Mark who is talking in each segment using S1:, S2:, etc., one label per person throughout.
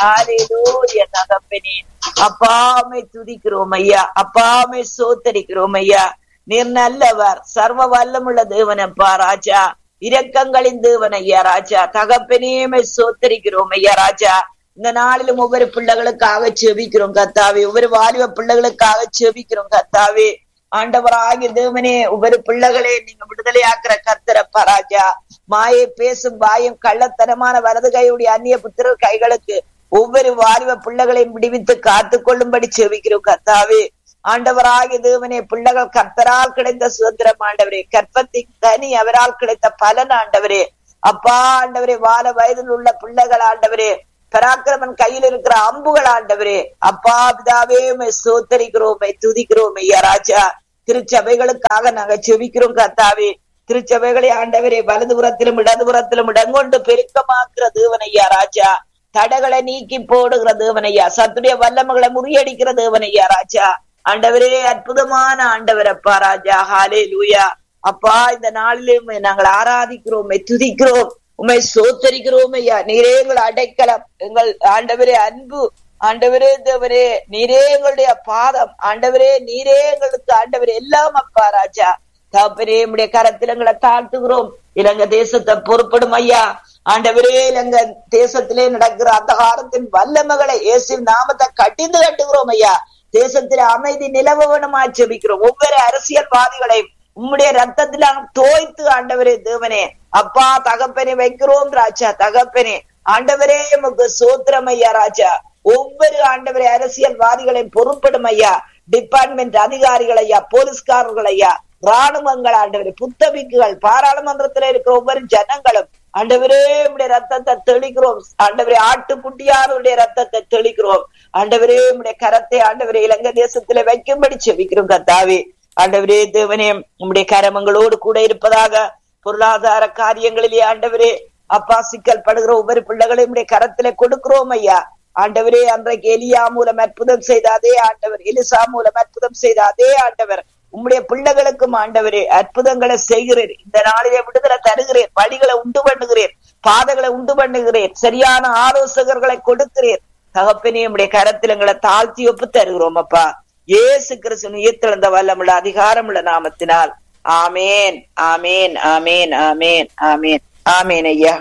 S1: ஹalleluya தகப்பனே அப்பாமை துதிக்கிறோம் ஐயா அப்பாமை சோத்தரிக்கிறோம் ஐயா நீர் நல்லவர் சர்வ வல்லமுள்ள தேவனப்பா ராஜா இரக்கங்களின் தேவன் ஐயா ராஜா தகப்பனேமை சோத்தரிக்கிறோம் ஐயா ராஜா இந்த நாளிலும் ஒவ்வொரு பிள்ளைகளுக்காக செபிக்கிறோம் கத்தாவே ஒவ்வொரு வாலிப பிள்ளைகளுக்காக செபிக்கிறோம் கத்தாவே ஆண்டவராகிய தேவனே ஒவ்வொரு பிள்ளைகளே நீங்க விடுதலையாக்குற கர்த்தரப்பா ராஜா மாயை பேசும் பாயம் கள்ளத்தனமான வலது கையுடைய அந்நிய புத்திரர் கைகளுக்கு ஒவ்வொரு வாலிப பிள்ளைகளையும் விடுவித்து காத்து கொள்ளும்படி செவிக்கிறோம் கர்த்தாவே ஆண்டவராகிய தேவனே பிள்ளைகள் கர்த்தரால் கிடைத்த சுதந்திரம் ஆண்டவரே கற்பத்தின் கனி அவரால் கிடைத்த பலன் ஆண்டவரே அப்பா ஆண்டவரே வால வயதில் உள்ள பிள்ளைகள் ஆண்டவரே பராக்கிரமன் கையில் இருக்கிற அம்புகள் ஆண்டவரே அப்பா பிதாவே உம்மை சோத்தரிக்கிறோம் உம்மை துதிக்கிறோம் ஐயா ராஜா திருச்சபைகளுக்காக நாங்க செவிக்கிறோம் கர்த்தாவே திருச்சபைகளை ஆண்டவரே வலதுபுறத்திலும் இடதுபுறத்திலும் இடங்கொண்டு பெருக்கமாக்குற தேவன் ஐயா ராஜா தடைகளை நீக்கி போடுகிற தேவனையா சத்துடைய வல்லமைகளை முறியடிக்கிற தேவனையா ராஜா ஆண்டவரே அற்புதமான ஆண்டவரப்பா ராஜா ஹாலே லூயா அப்பா இந்த நாளிலே உம்மை நாங்கள் ஆராதிக்கிறோம் உம்மை துதிக்கிறோம் உம்மை சோத்தரிக்கிறோம் ஐயா நீரே எங்கள் அடைக்கலம் எங்கள் ஆண்டவரே அன்பு ஆண்டவரே தேவரே நீரே எங்களுடைய பாதம் ஆண்டவரே நீரே எங்களுக்கு ஆண்டவரே எல்லாம் அப்பா ராஜா தகப்பனே உடைய கரத்தில் எங்களை தாழ்த்துகிறோம் இலங்கை தேசத்தை பொறுப்படும் ஐயா ஆண்டவரே இலங்கை தேசத்திலே நடக்கிற அந்தகாரத்தின் வல்லமைகளை இயேசு நாமத்தை கட்டிந்து கட்டுகிறோம் ஐயா தேசத்திலே அமைதி நிலவ வேணுமா ஜெபிக்கிறோம் ஒவ்வொரு அரசியல்வாதிகளையும் உம்முடைய ரத்தத்தில் தோய்த்து ஆண்டவரே தேவனே அப்பா தகப்பனே வைக்கிறோம் ராஜா தகப்பனே ஆண்டவரே எமக்கு சோத்திரம் ஐயா ராஜா ஒவ்வொரு ஆண்டவரே அரசியல்வாதிகளையும் பொறுப்படும் ஐயா டிபார்ட்மெண்ட் அதிகாரிகள் ஐயா போலீஸ்காரர்கள் ஐயா ராணுவங்கள் ஆண்டவரே புத்தபிக்குகள் பாராளுமன்றத்தில் இருக்கிற ஒவ்வொரு ஜனங்களும் ஆண்டவரே உடைய ரத்தத்தை தெளிக்கிறோம் ஆண்டவரே ஆட்டுக்குட்டியாருடைய ரத்தத்தை தெளிக்கிறோம் ஆண்டவரே உடைய கரத்தை ஆண்டவரே இலங்கை தேசத்துல வைக்கும்படி செவிக்கிறோம் கத்தாவே ஆண்டவரே தேவனே உம்முடைய கரமங்களோடு கூட இருப்பதாக பொருளாதார காரியங்களிலே ஆண்டவரே அப்பா சிக்கல் படுகிற ஒவ்வொரு பிள்ளைகளையும் உடைய கரத்திலே கொடுக்கிறோம் ஐயா ஆண்டவரே அன்றைக்கு எலியா மூலம் அற்புதம் செய்த அதே ஆண்டவர் எலிசா மூலம் அற்புதம் செய்த அதே ஆண்டவர் உம்முடைய பிள்ளைகளுக்கும் ஆண்டவரே அற்புதங்களை செய்கிறேன் இந்த நாளிலே விடுதலை தருகிறேன் வழிகளை உண்டு பண்ணுகிறேன் பாதைகளை உண்டு பண்ணுகிறேன் சரியான ஆலோசகர்களை கொடுக்கிறேன் தகப்பனே உம்முடைய கரத்தில் எங்களை தாழ்த்தி ஒப்பு தருகிறோம் அப்பா இயேசு கிறிஸ்து உயிர்த்தெழுந்த வல்லமுள்ள அதிகாரமுள்ள நாமத்தினால் ஆமேன் ஆமேன் ஆமேன் ஆமேன் ஆமேன் ஆமேன் ஐயா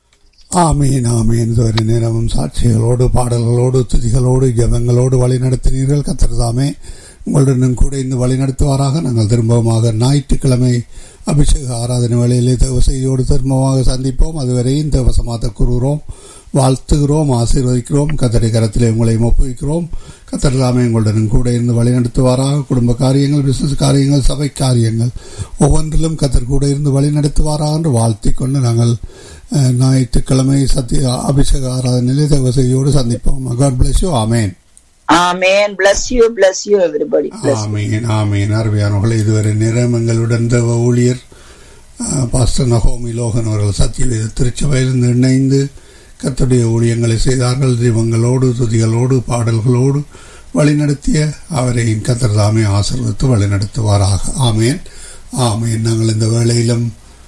S2: ஆமீன் ஆமீன் இதுவரை நேரமும் சாட்சிகளோடு பாடல்களோடு துதிகளோடு ஜபங்களோடு வழி நடத்தினீர்கள் கத்திரதாமே உங்களுடனும் கூட இந்த வழி நடத்துவாராக நாங்கள் திரும்பமாக ஞாயிற்றுக்கிழமை அபிஷேக ஆராதனை வேளையிலே தேவ செய்தியோடு திரும்பமாக சந்திப்போம் அதுவரையும் தேவசமாத்த கூறுகிறோம் வாழ்த்துகிறோம் ஆசீர்வதிக்கிறோம் கத்தரை கரத்திலே உங்களை ஒப்புவிக்கிறோம் கத்தர்தாமே உங்களுடனும் கூட இருந்து வழிநடத்துவாராக குடும்ப காரியங்கள் பிசினஸ் காரியங்கள் சபை காரியங்கள் ஒவ்வொன்றிலும் கத்தர் கூட இருந்து வழிநடத்துவாராக என்று வாழ்த்தி கொண்டு நாங்கள் அஹ், ஞாயிற்றுக்கிழமை சத்திய அபிஷேக ஆராதனையிலே தேவ செய்தியோடு சந்திப்போம் காட் பிளஸ் யூ ஆமேன்
S1: ஆமேன் bless you bless you everybody bless you.
S2: ஆமீன் ஆமீன் அருமையானவர்களே இதுவரை நேரம் எங்களுடன் தேவ ஊழியர் அஹ், பாஸ்டர் நகோமி லோகன் அவர்கள் சத்தியவேத திருச்சபையிலிருந்து இணைந்து கத்துடைய ஊழியங்களை செய்தார்கள் தீபங்களோடு துதிகளோடு பாடல்களோடு வழிநடத்திய அவரை கத்தர் தாமே ஆசீர்வதித்து வழிநடத்துவாராக ஆமேன் ஆமேன் நாங்கள் இந்த வேளையிலும்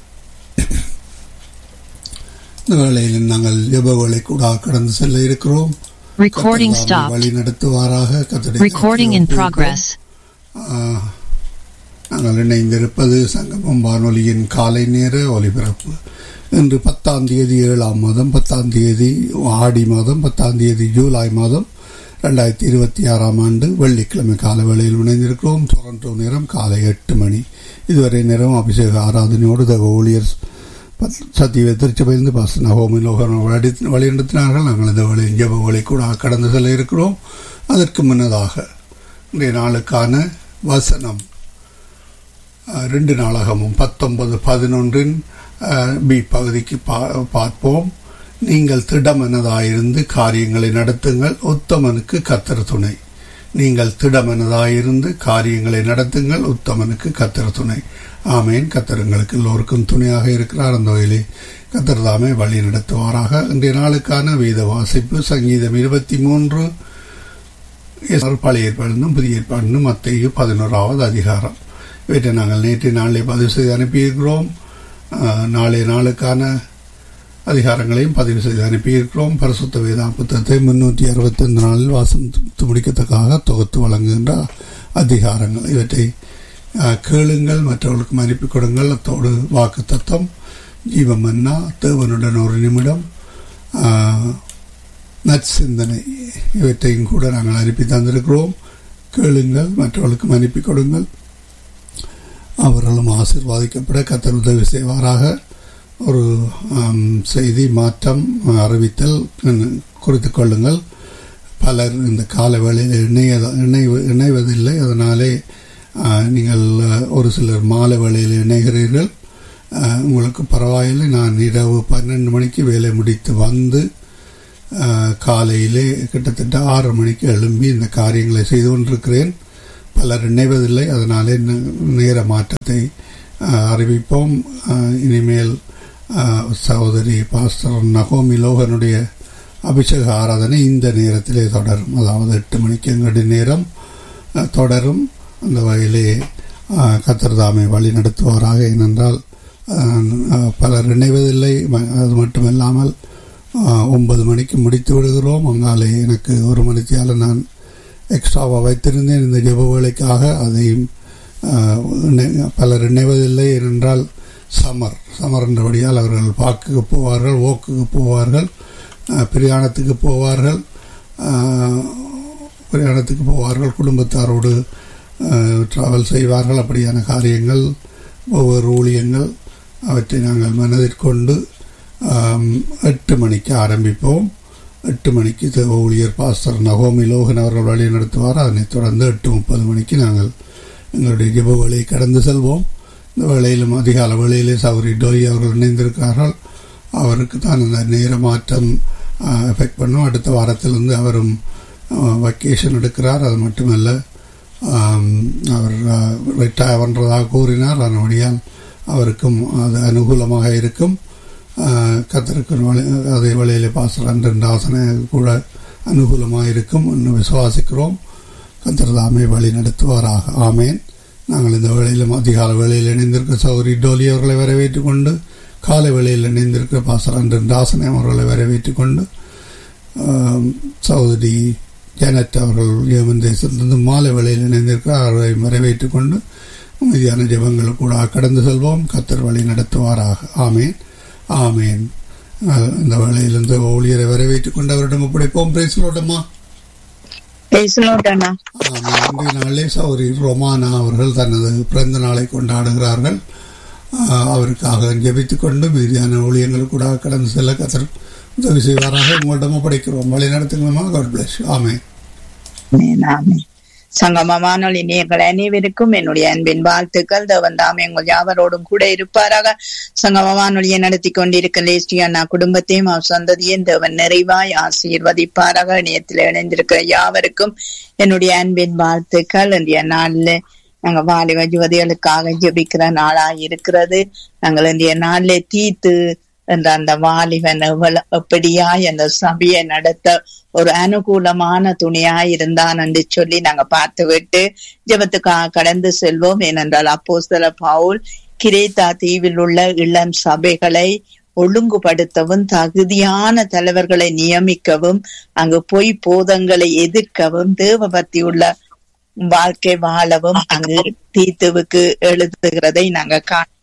S2: இந்த வேளையிலும் நாங்கள் ஜெபவேளை கூட கடந்து செல்ல இருக்கிறோம்
S3: Recording
S2: கர்த்தர் தாமே
S3: stopped.
S2: வழி நடத்துவாராக கத்தருடைய
S3: Recording in
S2: கரத்தில்
S3: progress.
S2: ஆஹ், நாங்கள் இணைந்திருப்பது சங்கமம் வானொலியின் காலை நேர ஒலிபரப்பு இன்று பத்தாம் தேதி ஏழாம் மாதம் பத்தாம் தேதி ஆடி மாதம் பத்தாம் தேதி ஜூலை மாதம் ரெண்டாயிரத்தி இருபத்தி ஆறாம் ஆண்டு வெள்ளிக்கிழமை கால வேளையில் இணைந்திருக்கிறோம் டொரண்டோ நேரம் காலை எட்டு மணி இதுவரை நேரம் அபிஷேக ஆராதனையோடு தக ஊழியர் பத்- சத்திய திருச்சபையிலிருந்து பாச நகோமி லோகன் வழி வழிநடத்தினார்கள் நாங்கள் இந்த வழி ஜெப வழி கூட கடந்து செல்ல இருக்கிறோம் அதற்கு முன்னதாக இன்றைய நாளுக்கான வசனம் அஹ், ரெண்டு நாளாகமும் பத்தொன்பது பதினொன்றின் அஹ், பி பகுதிக்கு பா- பார்ப்போம் நீங்கள் திடமனதாயிருந்து காரியங்களை நடத்துங்கள் உத்தமனுக்கு கத்தர் துணை நீங்கள் திடமனதாயிருந்து காரியங்களை நடத்துங்கள் உத்தமனுக்கு கத்தர் துணை ஆமேன் கத்தருங்களுக்கு எல்லோருக்கும் துணையாக இருக்கிறார் அந்த வகையிலே கத்தர் தாமே வழி நடத்துவாராக இன்றைய நாளுக்கான வேத வாசிப்பு சங்கீதம் இருபத்தி மூன்று இயேசுவார் பழைய ஏற்பாடுனும் புதிய ஏற்பாடுனும் மத்திய பதினோராவது அதிகாரம் இவற்றை நாங்கள் நேற்று நாளை பதிவு செய்து அனுப்பியிருக்கிறோம் ஆஹ், நாளைய நாளுக்கான அதிகாரங்களையும் பதிவு செய்து அனுப்பியிருக்கிறோம் பரிசுத்த வேதா புத்தகத்தை முன்னூற்றி அறுபத்தைந்து நாளில் வாசம் முடிக்கத்தக்காக தொகுத்து வழங்குகின்ற அதிகாரங்கள் இவற்றை அஹ், கேளுங்கள் மற்றவர்களுக்கு அனுப்பி கொடுங்கள் அத்தோடு வாக்கு தத்தம் ஜீவமன்னா தேவனுடன் ஒரு நிமிடம் அஹ், நற்சிந்தனை இவற்றையும் கூட நாங்கள் அனுப்பி தந்திருக்கிறோம் கேளுங்கள் மற்றவர்களுக்கும் அனுப்பி கொடுங்கள் அவர்களும் ஆசிர்வாதிக்கப்பட கத்தர் உதவி செய்வாராக ஒரு ஆம், செய்தி மாற்றம் அறிவித்தல் ம், குறித்துக் கொள்ளுங்கள் பலர் இந்த கால வேளையில் இணைய இணைவு இணைவதில்லை அதனாலே ஆ, நீங்கள் ஆ, ஒரு சிலர் மாலை வேளையில் இணைகிறீர்கள் ஆ, உங்களுக்கு பரவாயில்லை நான் இரவு பன்னெண்டு மணிக்கு வேலை முடித்து வந்து ஆ, காலையிலே கிட்டத்தட்ட ஆறு மணிக்கு எழும்பி இந்த காரியங்களை செய்து கொண்டிருக்கிறேன் பலர் இணைவதில்லை அதனாலே ந- நேர மாற்றத்தை ஆ, அறிவிப்போம் ஆ, இனிமேல் ஆ, சகோதரி பாஸ்டர் நகோமி லோகனுடைய அபிஷேக ஆராதனை இந்த நேரத்திலே தொடரும் அதாவது எட்டு மணிக்கு எங்களுடைய நேரம் ஆ, தொடரும் அந்த வகையிலே ஆ, கர்த்தர் தாமே வழி நடத்துவாராக ஏனென்றால் ஆ, ஆ, பலர் இணைவதில்லை ம- அது மட்டுமில்லாமல் ஆ, ஒன்பது மணிக்கு முடித்து விடுகிறோம் அங்காலே எனக்கு ஒரு மணித்தியால நான் எக்ஸ்ட்ராவாக வைத்திருந்தேன் இந்த ஜெப வேலைக்காக அதையும் ஆ, இணை- பலர் இணைவதில்லை ஏனென்றால் சமர் சமர் என்றபடியால் அவர்கள் பாக்குக்கு போவார்கள் ஓக்குக்கு போவார்கள் ஆ, பிரயாணத்துக்கு போவார்கள் ஆ, பிரயாணத்துக்கு போவார்கள் குடும்பத்தாரோடு டிராவல் செய்வார்கள் அப்படியான காரியங்கள் ஒவ்வொரு ஊழியங்கள் அவற்றை நாங்கள் மனதிற்கொண்டு ஆம், எட்டு மணிக்கு ஆரம்பிப்போம் எட்டு மணிக்கு தேவ ஊழியர் பாஸ்டர் நகோமி லோகன் அவர்கள் வழி நடத்துவார் அதனைத் தொடர்ந்து எட்டு முப்பது மணிக்கு நாங்கள் எங்களுடைய ஜெப வேலையை கடந்து செல்வோம் இந்த வேளையிலும் அதிகால வேளையிலே சௌரி டோய் அவர்கள் இணைந்திருக்கிறார்கள் அவருக்கு தான் அந்த நேர மாற்றம் எஃபெக்ட் பண்ணும் அடுத்த வாரத்திலிருந்து அவரும் வக்கேஷன் எடுக்கிறார் அது மட்டுமல்ல ஆம், அவர் ரிட்டையர் பண்ணுறதாக கூறினார் அதனுடையால் அவருக்கும் அது அனுகூலமாக இருக்கும் கத்தருக்கு அதே வேளையிலே பாசர் அன்றன் ஆசனை கூட அனுகூலமாக இருக்கும் என்று விசுவாசிக்கிறோம் கத்தர் தாமே வழி நடத்துவாராக ஆமேன் நாங்கள் இந்த வேளையிலும் அதிகால வேளையில் இணைந்திருக்கிற சௌரி டோலி அவர்களை வரவேற்றுக் கொண்டு காலை வேளையில் இணைந்திருக்கிற பாசர் அன்றன் தாசனை அவர்களை வரவேற்றுக் கொண்டு ஆம், சகோதரி ஜானட் அவர்கள் ஏமன் தேசத்திலிருந்து மாலை வேளையில் இணைந்திருக்கிறார் அவரை வரவேற்றுக் கொண்டு அமைதியான ஜெபங்கள் கூட கடந்து செல்வோம் கத்தர் வழி நடத்துவாராக ஆமேன் ஆமேன் அஹ், இந்த வேளையிலிருந்து ஊழியரை வரவேற்றுக் கொண்டு அவரிடம் ஒப்படைப்போம் பேசலோட்டமா
S3: பேசலோட்டண்ணா
S2: ஆமாம் இன்றைய நாளிலே சௌரி ரொமானா அவர்கள் தனது பிறந்த நாளை கொண்டாடுகிறார்கள் ஆஹ், அவருக்காக ஜெபித்துக் கொண்டு மீதியான ஊழியங்கள் கூட கடந்து செல்ல கத்தர் உதவி செய்வாராக உங்களிடம் ஒப்படைக்கிறோம் வழி நடத்துங்களா காட் பிளஸ் ஆமே
S3: நாமே சங்கமமானால் இனியங்கள் அனைவருக்கும் என்னுடைய அன்பின் வாழ்த்துக்கள் தேவன் தாமே உங்கள் யாவரோடும் கூட இருப்பாராக சங்கமமானொலியை நடத்தி கொண்டிருக்கிற லேஸ்டி அண்ணா குடும்பத்தையும் அவர் சந்ததியும் தேவன் நிறைவாய் ஆசீர்வதிப்பாராக இணையத்தில் இணைந்திருக்கிற யாவருக்கும் என்னுடைய அன்பின் வாழ்த்துக்கள் இன்றைய நாளில் நாங்க வாலிப யுவதிகளுக்காக ஜெபிக்கிற நாளா இருக்கிறது நாங்கள் இன்றைய நாளிலே தீத்து என்ற அந்த வாலிபன் எவ்வளவு எப்படியாய் அந்த சபையை நடத்த ஒரு அனுகூலமான துணையாய் இருந்தான் என்று சொல்லி நாங்க பார்த்து விட்டு ஜெபத்துக்காக கடந்து செல்வோம் ஏனென்றால் அப்போஸ்தல பவுல் கிரேத்தா தீவில் உள்ள இளம் சபைகளை ஒழுங்குபடுத்தவும் தகுதியான தலைவர்களை நியமிக்கவும் அங்கு பொய் போதங்களை எதிர்க்கவும் தேவபக்தி உள்ள வாழ்க்கை வாழவும் அங்கு தீத்துவுக்கு எழுதுகிறதை நாங்க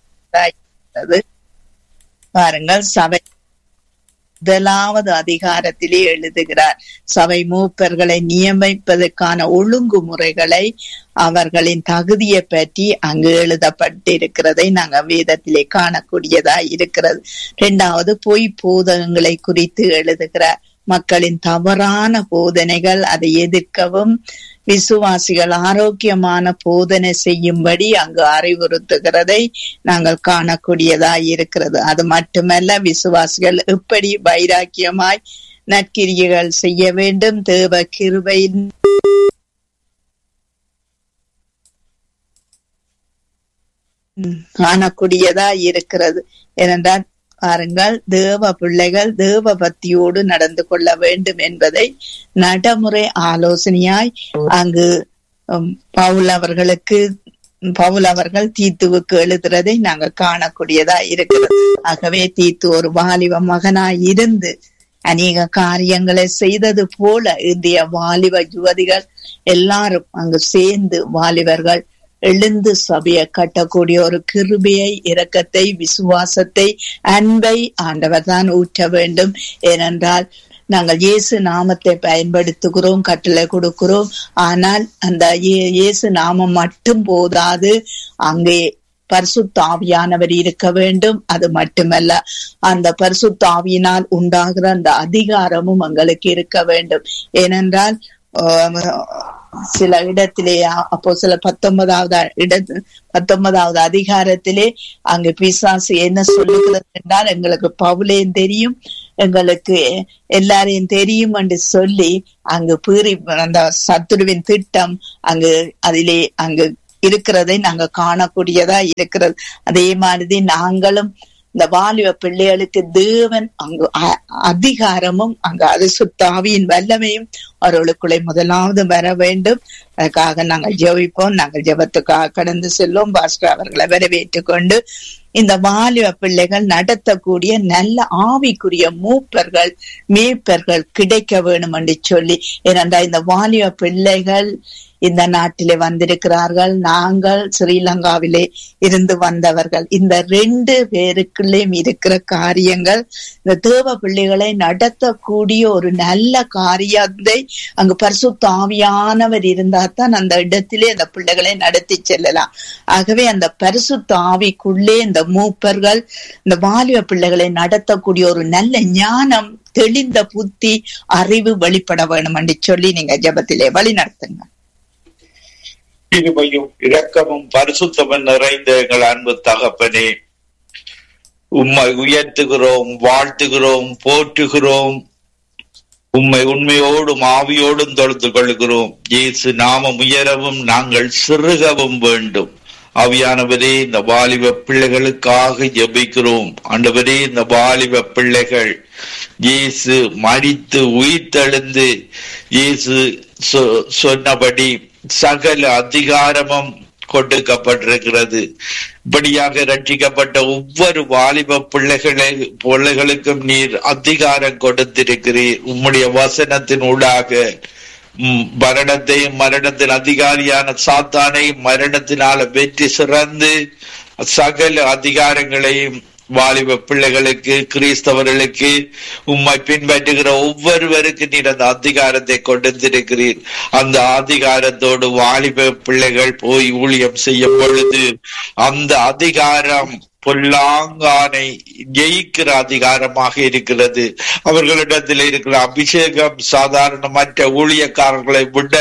S3: காண பாருங்கள் சபை முதலாவது அதிகாரத்திலே எழுதுகிறார் சபை மூப்பர்களை நியமிப்பதற்கான ஒழுங்குமுறைகளை அவர்களின் தகுதியை பற்றி அங்கு எழுதப்பட்டிருக்கிறதை நாங்க வேதத்திலே காணக்கூடியதா இருக்கிறது இரண்டாவது பொய் போதகங்களை குறித்து எழுதுகிறார் மக்களின் தவறான போதனைகள் அதை எதிர்க்கவும் விசுவாசிகள் ஆரோக்கியமான போதனை செய்யும்படி அங்கு அறிவுறுத்துகிறதை நாங்கள் காணக்கூடியதா இருக்கிறது அது மட்டுமல்ல விசுவாசிகள் எப்படி வைராக்கியமாய் நற்கிரியைகள் செய்ய வேண்டும் தேவ கிருபையின் காணக்கூடியதா இருக்கிறது ஏனென்றால் பாருங்கள் தேவ பிள்ளைகள் தேவ பக்தியோடு நடந்து கொள்ள வேண்டும் என்பதை நடைமுறை ஆலோசனையாய் அங்கு உம், பவுல் அவர்களுக்கு பவுல் அவர்கள் தீத்துவுக்கு எழுதுறதை நாங்க காணக்கூடியதா இருக்கிறது ஆகவே தீத்து ஒரு வாலிப மகனாய் இருந்து அநேக காரியங்களை செய்தது போல இந்திய வாலிப யுவதிகள் எல்லாரும் அங்கு சேர்ந்து வாலிபர்கள் எழுந்து சபையை கட்டக்கூடிய ஒரு கிருபையை இரக்கத்தை விசுவாசத்தை அன்பை ஆண்டவர் தான் ஊற்ற வேண்டும் ஏனென்றால் நாங்கள் இயேசு நாமத்தை பயன்படுத்துகிறோம் கட்டளை கொடுக்கிறோம் ஆனால் அந்த இயே- இயேசு நாமம் மட்டும் போதாது அங்கே பரிசுத்தாவியானவர் இருக்க வேண்டும் அது மட்டுமல்ல அந்த பரிசுத்தாவியினால் உண்டாகிற அந்த அதிகாரமும் எங்களுக்கு இருக்க வேண்டும் ஏனென்றால் ஆஹ், சில இடத்திலே அப்போ சில பத்தொன்பதாவது இட பத்தொன்பதாவது அதிகாரத்திலே அங்கு பிசாசு என்ன சொல்லுகிறது என்றால் எங்களுக்கு பவுலேயும் தெரியும் எங்களுக்கு எல்லாரையும் தெரியும் என்று சொல்லி அங்கு பீறி அந்த சத்துருவின் திட்டம் அங்கு அதிலே அங்கு இருக்கிறதை நாங்க காணக்கூடியதா இருக்கிறது அதே மாதிரி நாங்களும் இந்த வாலிப பிள்ளைகளுக்கு தேவன் அங்கு அ- அதிகாரமும் அங்கு அரிசுத்தாவியின் வல்லமையும் அவர்களுக்குள்ளே முதலாவது வர வேண்டும் அதுக்காக நாங்கள் ஜெபிப்போம் நாங்கள் ஜெபத்துக்காக கடந்து செல்வோம் பாஸ்டர் அவர்களை வரவேற்றுக் கொண்டு இந்த வாலிப பிள்ளைகள் நடத்தக்கூடிய நல்ல ஆவிக்குரிய மூப்பர்கள் மேய்ப்பர்கள் கிடைக்க வேணும் என்று சொல்லி ஏனென்றால் இந்த வாலிப பிள்ளைகள் இந்த நாட்டிலே வந்திருக்கிறார்கள் நாங்கள் ஸ்ரீலங்காவிலே இருந்து வந்தவர்கள் இந்த ரெண்டு பேருக்குள்ளேயும் இருக்கிற காரியங்கள் இந்த தேவ பிள்ளைகளை நடத்தக்கூடிய ஒரு நல்ல காரியத்தை அங்கு பரிசுத்த ஆவியானவர் இருந்தா தான் அந்த இடத்திலே அந்த பிள்ளைகளை நடத்தி செல்லலாம் ஆகவே அந்த பரிசுத்த ஆவிக்குள்ளே இந்த மூப்பர்கள் இந்த வாலிப பிள்ளைகளை நடத்தக்கூடிய ஒரு நல்ல ஞானம் தெளிந்த புத்தி அறிவு வெளிப்பட வேணும் என்று சொல்லி நீங்க ஜெபத்திலே வழி நடத்துங்க
S4: கிருபையும் இரக்கமும் பரிசுத்தமும் நிறைந்த எங்கள் அன்பு தகப்பனே உம்மை உயர்த்துகிறோம் வாழ்த்துகிறோம் போற்றுகிறோம் உம்மை உண்மையோடும் ஆவியோடும் தொழுது கொள்கிறோம் இயேசு நாமம் உயரவும் நாங்கள் சிறுகவும் வேண்டும் ஆவியானவரே இந்த வாலிப பிள்ளைகளுக்காக ஜெபிக்கிறோம் ஆண்டவரே இந்த வாலிப பிள்ளைகள் இயேசு மடித்து உயிர்த்தெழுந்து இயேசு சொ- சொன்னபடி சகல அதிகாரமும் கொடுக்கப்பட்டிருக்கிறது இப்படியாக ரட்சிக்கப்பட்ட ஒவ்வொரு வாலிப பிள்ளைகளை பிள்ளைகளுக்கும் நீர் அதிகாரம் கொடுத்திருக்கிறீர் உம்முடைய வசனத்தின் ஊடாக ம், மரணத்தையும் மரணத்தின் அதிகாரியான சாத்தானையும் மரணத்தினால வெற்றி சிறந்து சகல அதிகாரங்களையும் வாலிப பிள்ளைகளுக்கு கிறிஸ்தவர்களுக்கு உம்மை பின்பற்றுகிற ஒவ்வொருவருக்கு நீர் அந்த அதிகாரத்தை கொடுத்திருக்கிறீர் அந்த அதிகாரத்தோடு வாலிப பிள்ளைகள் போய் ஊழியம் செய்யும் பொழுது அந்த அதிகாரம் பொல்லாங்கானை ஜெயிக்கிற அதிகாரமாக இருக்கிறது அவர்களிடத்தில் இருக்கிற அபிஷேகம் சாதாரண மற்ற ஊழியக்காரர்களை விட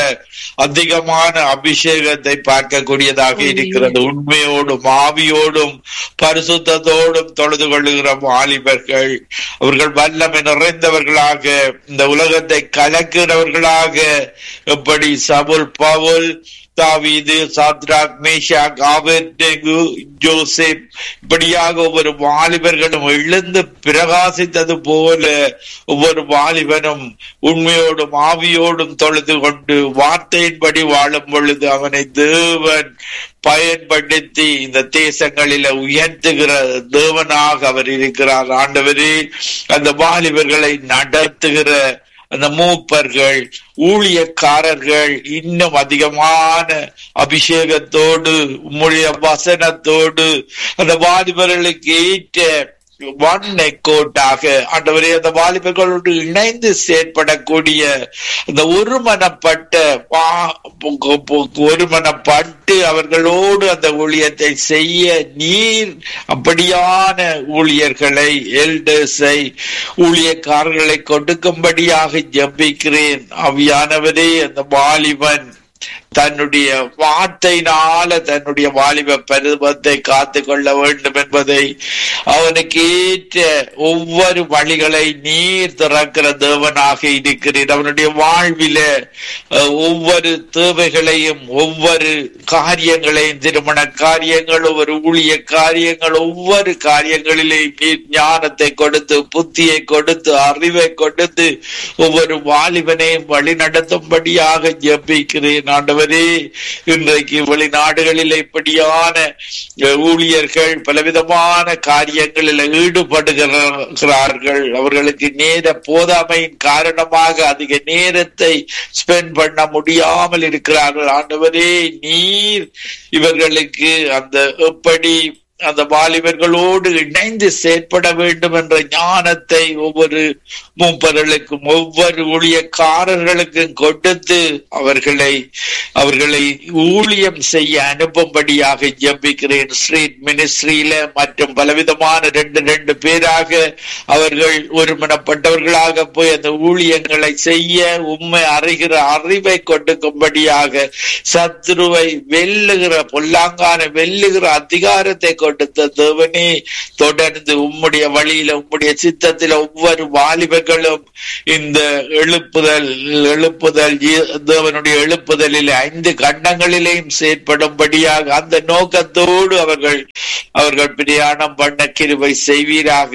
S4: அதிகமான அபிஷேகத்தை பார்க்கக்கூடியதாக இருக்கிறது உண்மையோடும் ஆவியோடும் பரிசுத்தத்தோடும் தொழுது கொள்ளுகிற வாலிபர்கள் அவர்கள் வல்லமை நிறைந்தவர்களாக இந்த உலகத்தை கலக்கிறவர்களாக எப்படி சவுல் பவுல் தாவீது சாத்ராக் மேஷாக் ஆபேத்நேகு ஜோசப் இப்படியாக ஒவ்வொரு வாலிபர்களும் எழுந்து பிரகாசித்தது போல ஒவ்வொரு வாலிபனும் உண்மையோடும் ஆவியோடும் தொழுது கொண்டு வார்த்தையின்படி வாழும் பொழுது அவனை தேவன் பயன்படுத்தி இந்த தேசங்களில உயர்த்துகிற தேவனாக அவர் இருக்கிறார் ஆண்டவரே அந்த வாலிபர்களை நடத்துகிற அந்த மூப்பர்கள் ஊழியக்காரர்கள் இன்னும் அதிகமான அபிஷேகத்தோடு உம்முடைய வசனத்தோடு அந்த வாலிபர்களுக்கு ஏற்ற வண்ணை கோட்டாக ஆண்டவரே அந்த வாலிபர்களோடு இணைந்து செயற்படக்கூடிய அந்த ஒருமனப்பட்ட வா- பொ- பொ- ஒருமனப்பட்டு அவர்களோடு அந்த ஊழியத்தை செய்ய நீர் அப்படியான ஊழியர்களை எல்டர்ஸை ஊழியக்காரர்களை கொடுக்கும்படியாக ஜெபிக்கிறேன் அவியானவரே அந்த வாலிபன் தன்னுடைய வார்த்தையினால தன்னுடைய வாலிப பருவத்தை காத்து கொள்ள வேண்டும் என்பதை அவனுக்கு ஏற்ற ஒவ்வொரு வழிகளை நீர் திறக்கிற தேவனாக இருக்கிறீர் அவனுடைய வாழ்வில அஹ், ஒவ்வொரு தேவைகளையும் ஒவ்வொரு காரியங்களையும் திருமண காரியங்கள் ஒவ்வொரு ஊழிய காரியங்கள் ஒவ்வொரு காரியங்களிலேயும் நீர் ஞானத்தை கொடுத்து புத்தியை கொடுத்து அறிவை கொடுத்து ஒவ்வொரு வாலிபனையும் வழி நடத்தும்படியாக ஜெபிக்கிறேன் ஆண்டவரே ஆண்டவரே இன்றைக்கு வெளிநாடுகளில் இப்படியான அஹ், ஊழியர்கள் பலவிதமான காரியங்களில் ஈடுபடுகிறார்கள் அவர்களுக்கு நேர போதாமையின் காரணமாக அதிக நேரத்தை ஸ்பெண்ட் பண்ண முடியாமல் இருக்கிறார்கள் ஆண்டவரே நீர் இவர்களுக்கு அந்த எப்படி அந்த வாலிபர்களோடு இணைந்து செயற்பட வேண்டும் என்ற ஞானத்தை ஒவ்வொரு மூப்பர்களுக்கும் ஒவ்வொரு ஊழியக்காரர்களுக்கும் கொடுத்து அவர்களை அவர்களை ஊழியம் செய்ய அனுப்பும்படியாக ஜெபிக்கிறேன் ஸ்ட்ரீட் மினிஸ்ட்ரியில மற்றும் பலவிதமான ரெண்டு ரெண்டு பேராக அவர்கள் ஒருமனப்பட்டவர்களாக போய் அந்த ஊழியங்களை செய்ய உண்மை அறிகிற அறிவை கொடுக்கும்படியாக சத்ருவை வெல்லுகிற பொல்லாங்கான வெல்லுகிற அதிகாரத்தை கொடுத்த தேவனே தொடர்ந்து உம்முடைய வழியில உம்முடைய சித்தத்தில் ஒவ்வொரு வாலிபர்களும் இந்த எழுப்புதல் எழுப்புதல் இ- தேவனுடைய எழுப்புதலில் ஐந்து கண்டங்களிலேயும் செயற்படும்படியாக அந்த நோக்கத்தோடு அவர்கள் அவர்கள் பிரயாணம் பண்ண கிருபை செய்வீராக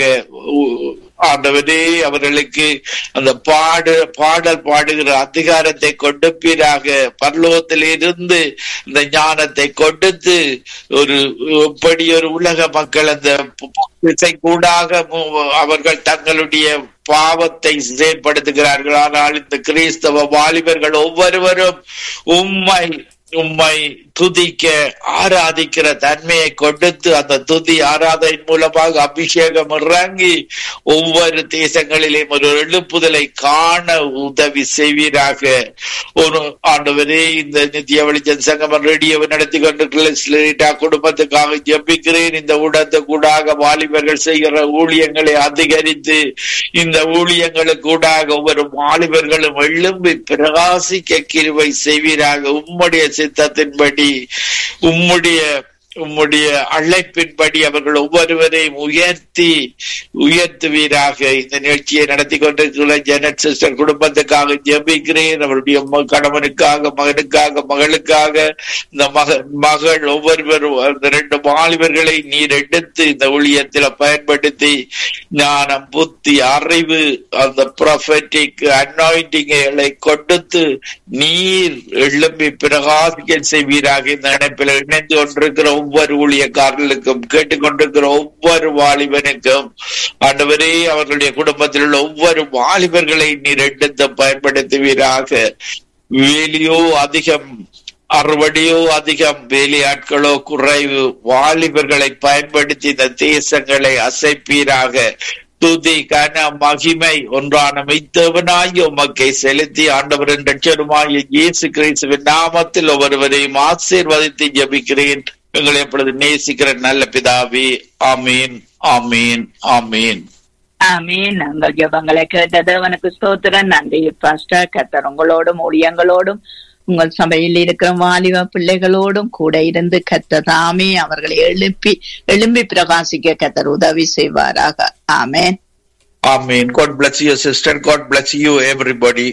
S4: உ- ஆண்டவரே அவர்களுக்கு அந்த பாடு பாடல் பாடுகிற அதிகாரத்தை கொடுப்பீராக பரலோகத்தில் இருந்து இந்த ஞானத்தை கொடுத்து ஒரு எப்படி ஒரு உலக மக்கள் அந்த இசை கூடாக மு- அவர்கள் தங்களுடைய பாவத்தை செயற்படுத்துகிறார்கள் ஆனால் இந்த கிறிஸ்தவ வாலிபர்கள் ஒவ்வொருவரும் உம்மை உம்மை துதிக்க ஆராதிக்கிற தன்மையை கொடுத்து அந்த துதி ஆராதனை மூலமாக அபிஷேகம் இறங்கி ஒவ்வொரு தேசங்களிலேயும் ஒரு எழுப்புதலை காண உதவி செய்வீராக ஒரு ஆண்டவரே இந்த நித்திய வெளிச்சம் சங்கமம் ரேடியோவை நடத்தி கொண்டிருக்கிற குடும்பத்துக்காக ஜெபிக்கிறேன் இந்த ஊடகத்து கூடாக வாலிபர்கள் செய்கிற ஊழியங்களை அதிகரித்து இந்த ஊழியங்களுக்கு கூடாக ஒவ்வொரு வாலிபர்களும் எழும்பி பிரகாசிக்க கிருவை செய்வீராக உம்முடைய சித்தத்தின்படி உம்முடைய உம்முடைய அழைப்பின்படி அவர்கள் ஒவ்வொருவரையும் உயர்த்தி உயர்த்துவீராக இந்த நிகழ்ச்சியை நடத்தி கொண்டிருக்கிற ஜெனட் சிஸ்டர் குடும்பத்துக்காக ஜெபிக்கிறேன் அவருடைய ம- கணவனுக்காக மகனுக்காக மகளுக்காக இந்த மக மகள் ஒவ்வொருவரும் அந்த ரெண்டு வாலிபர்களை நீர் எடுத்து இந்த ஊழியத்தில் பயன்படுத்தி ஞானம் புத்தி அறிவு அந்த ப்ரொஃபட்டிக் அன்னாயிண்டிங்களை கொடுத்து நீர் எழும்பி பிரகாசிக்க செய்வீராக இந்த இணைப்பில் இணைந்து கொண்டிருக்கிற ஒவ்வொரு ஊழியக்காரர்களுக்கும் கேட்டுக்கொண்டிருக்கிற ஒவ்வொரு வாலிபனுக்கும் ஆண்டவரே அவர்களுடைய குடும்பத்தில் உள்ள ஒவ்வொரு வாலிபர்களை நீர் எடுத்து பயன்படுத்துவீராக வேலியோ அதிகம் அறுவடையோ அதிகம் வேலையாட்களோ குறைவு வாலிபர்களை பயன்படுத்தி இந்த தேசங்களை அசைப்பீராக துதி கன மகிமை ஒன்றான மெய்த்தவனாய் உமக்கை செலுத்தி ஆண்டவரின் ரட்சருமாய் இயேசு கிறிஸ்துவின் நாமத்தில் ஒவ்வொருவரையும் ஆசீர்வதித்து ஜெபிக்கிறேன் எங்களை எப்பொழுது நேசிக்கிற நல்ல பிதாவே ஆமீன் ஆமீன் ஆமீன்
S3: ஆமீன் நாங்கள் ஜெபங்களை கேட்டது அவனுக்கு ஸ்தோத்திரம் நன்றி பாஸ்டர் கத்தர் உங்களோடும் ஊழியங்களோடும் உங்கள் சபையில் இருக்கிற வாலிப பிள்ளைகளோடும் கூட இருந்து கத்தர் தாமே அவர்களை எழுப்பி எழும்பி பிரகாசிக்க கத்தர் உதவி செய்வாராக ஆமேன்
S4: ஆமீன் God bless you sister God bless you everybody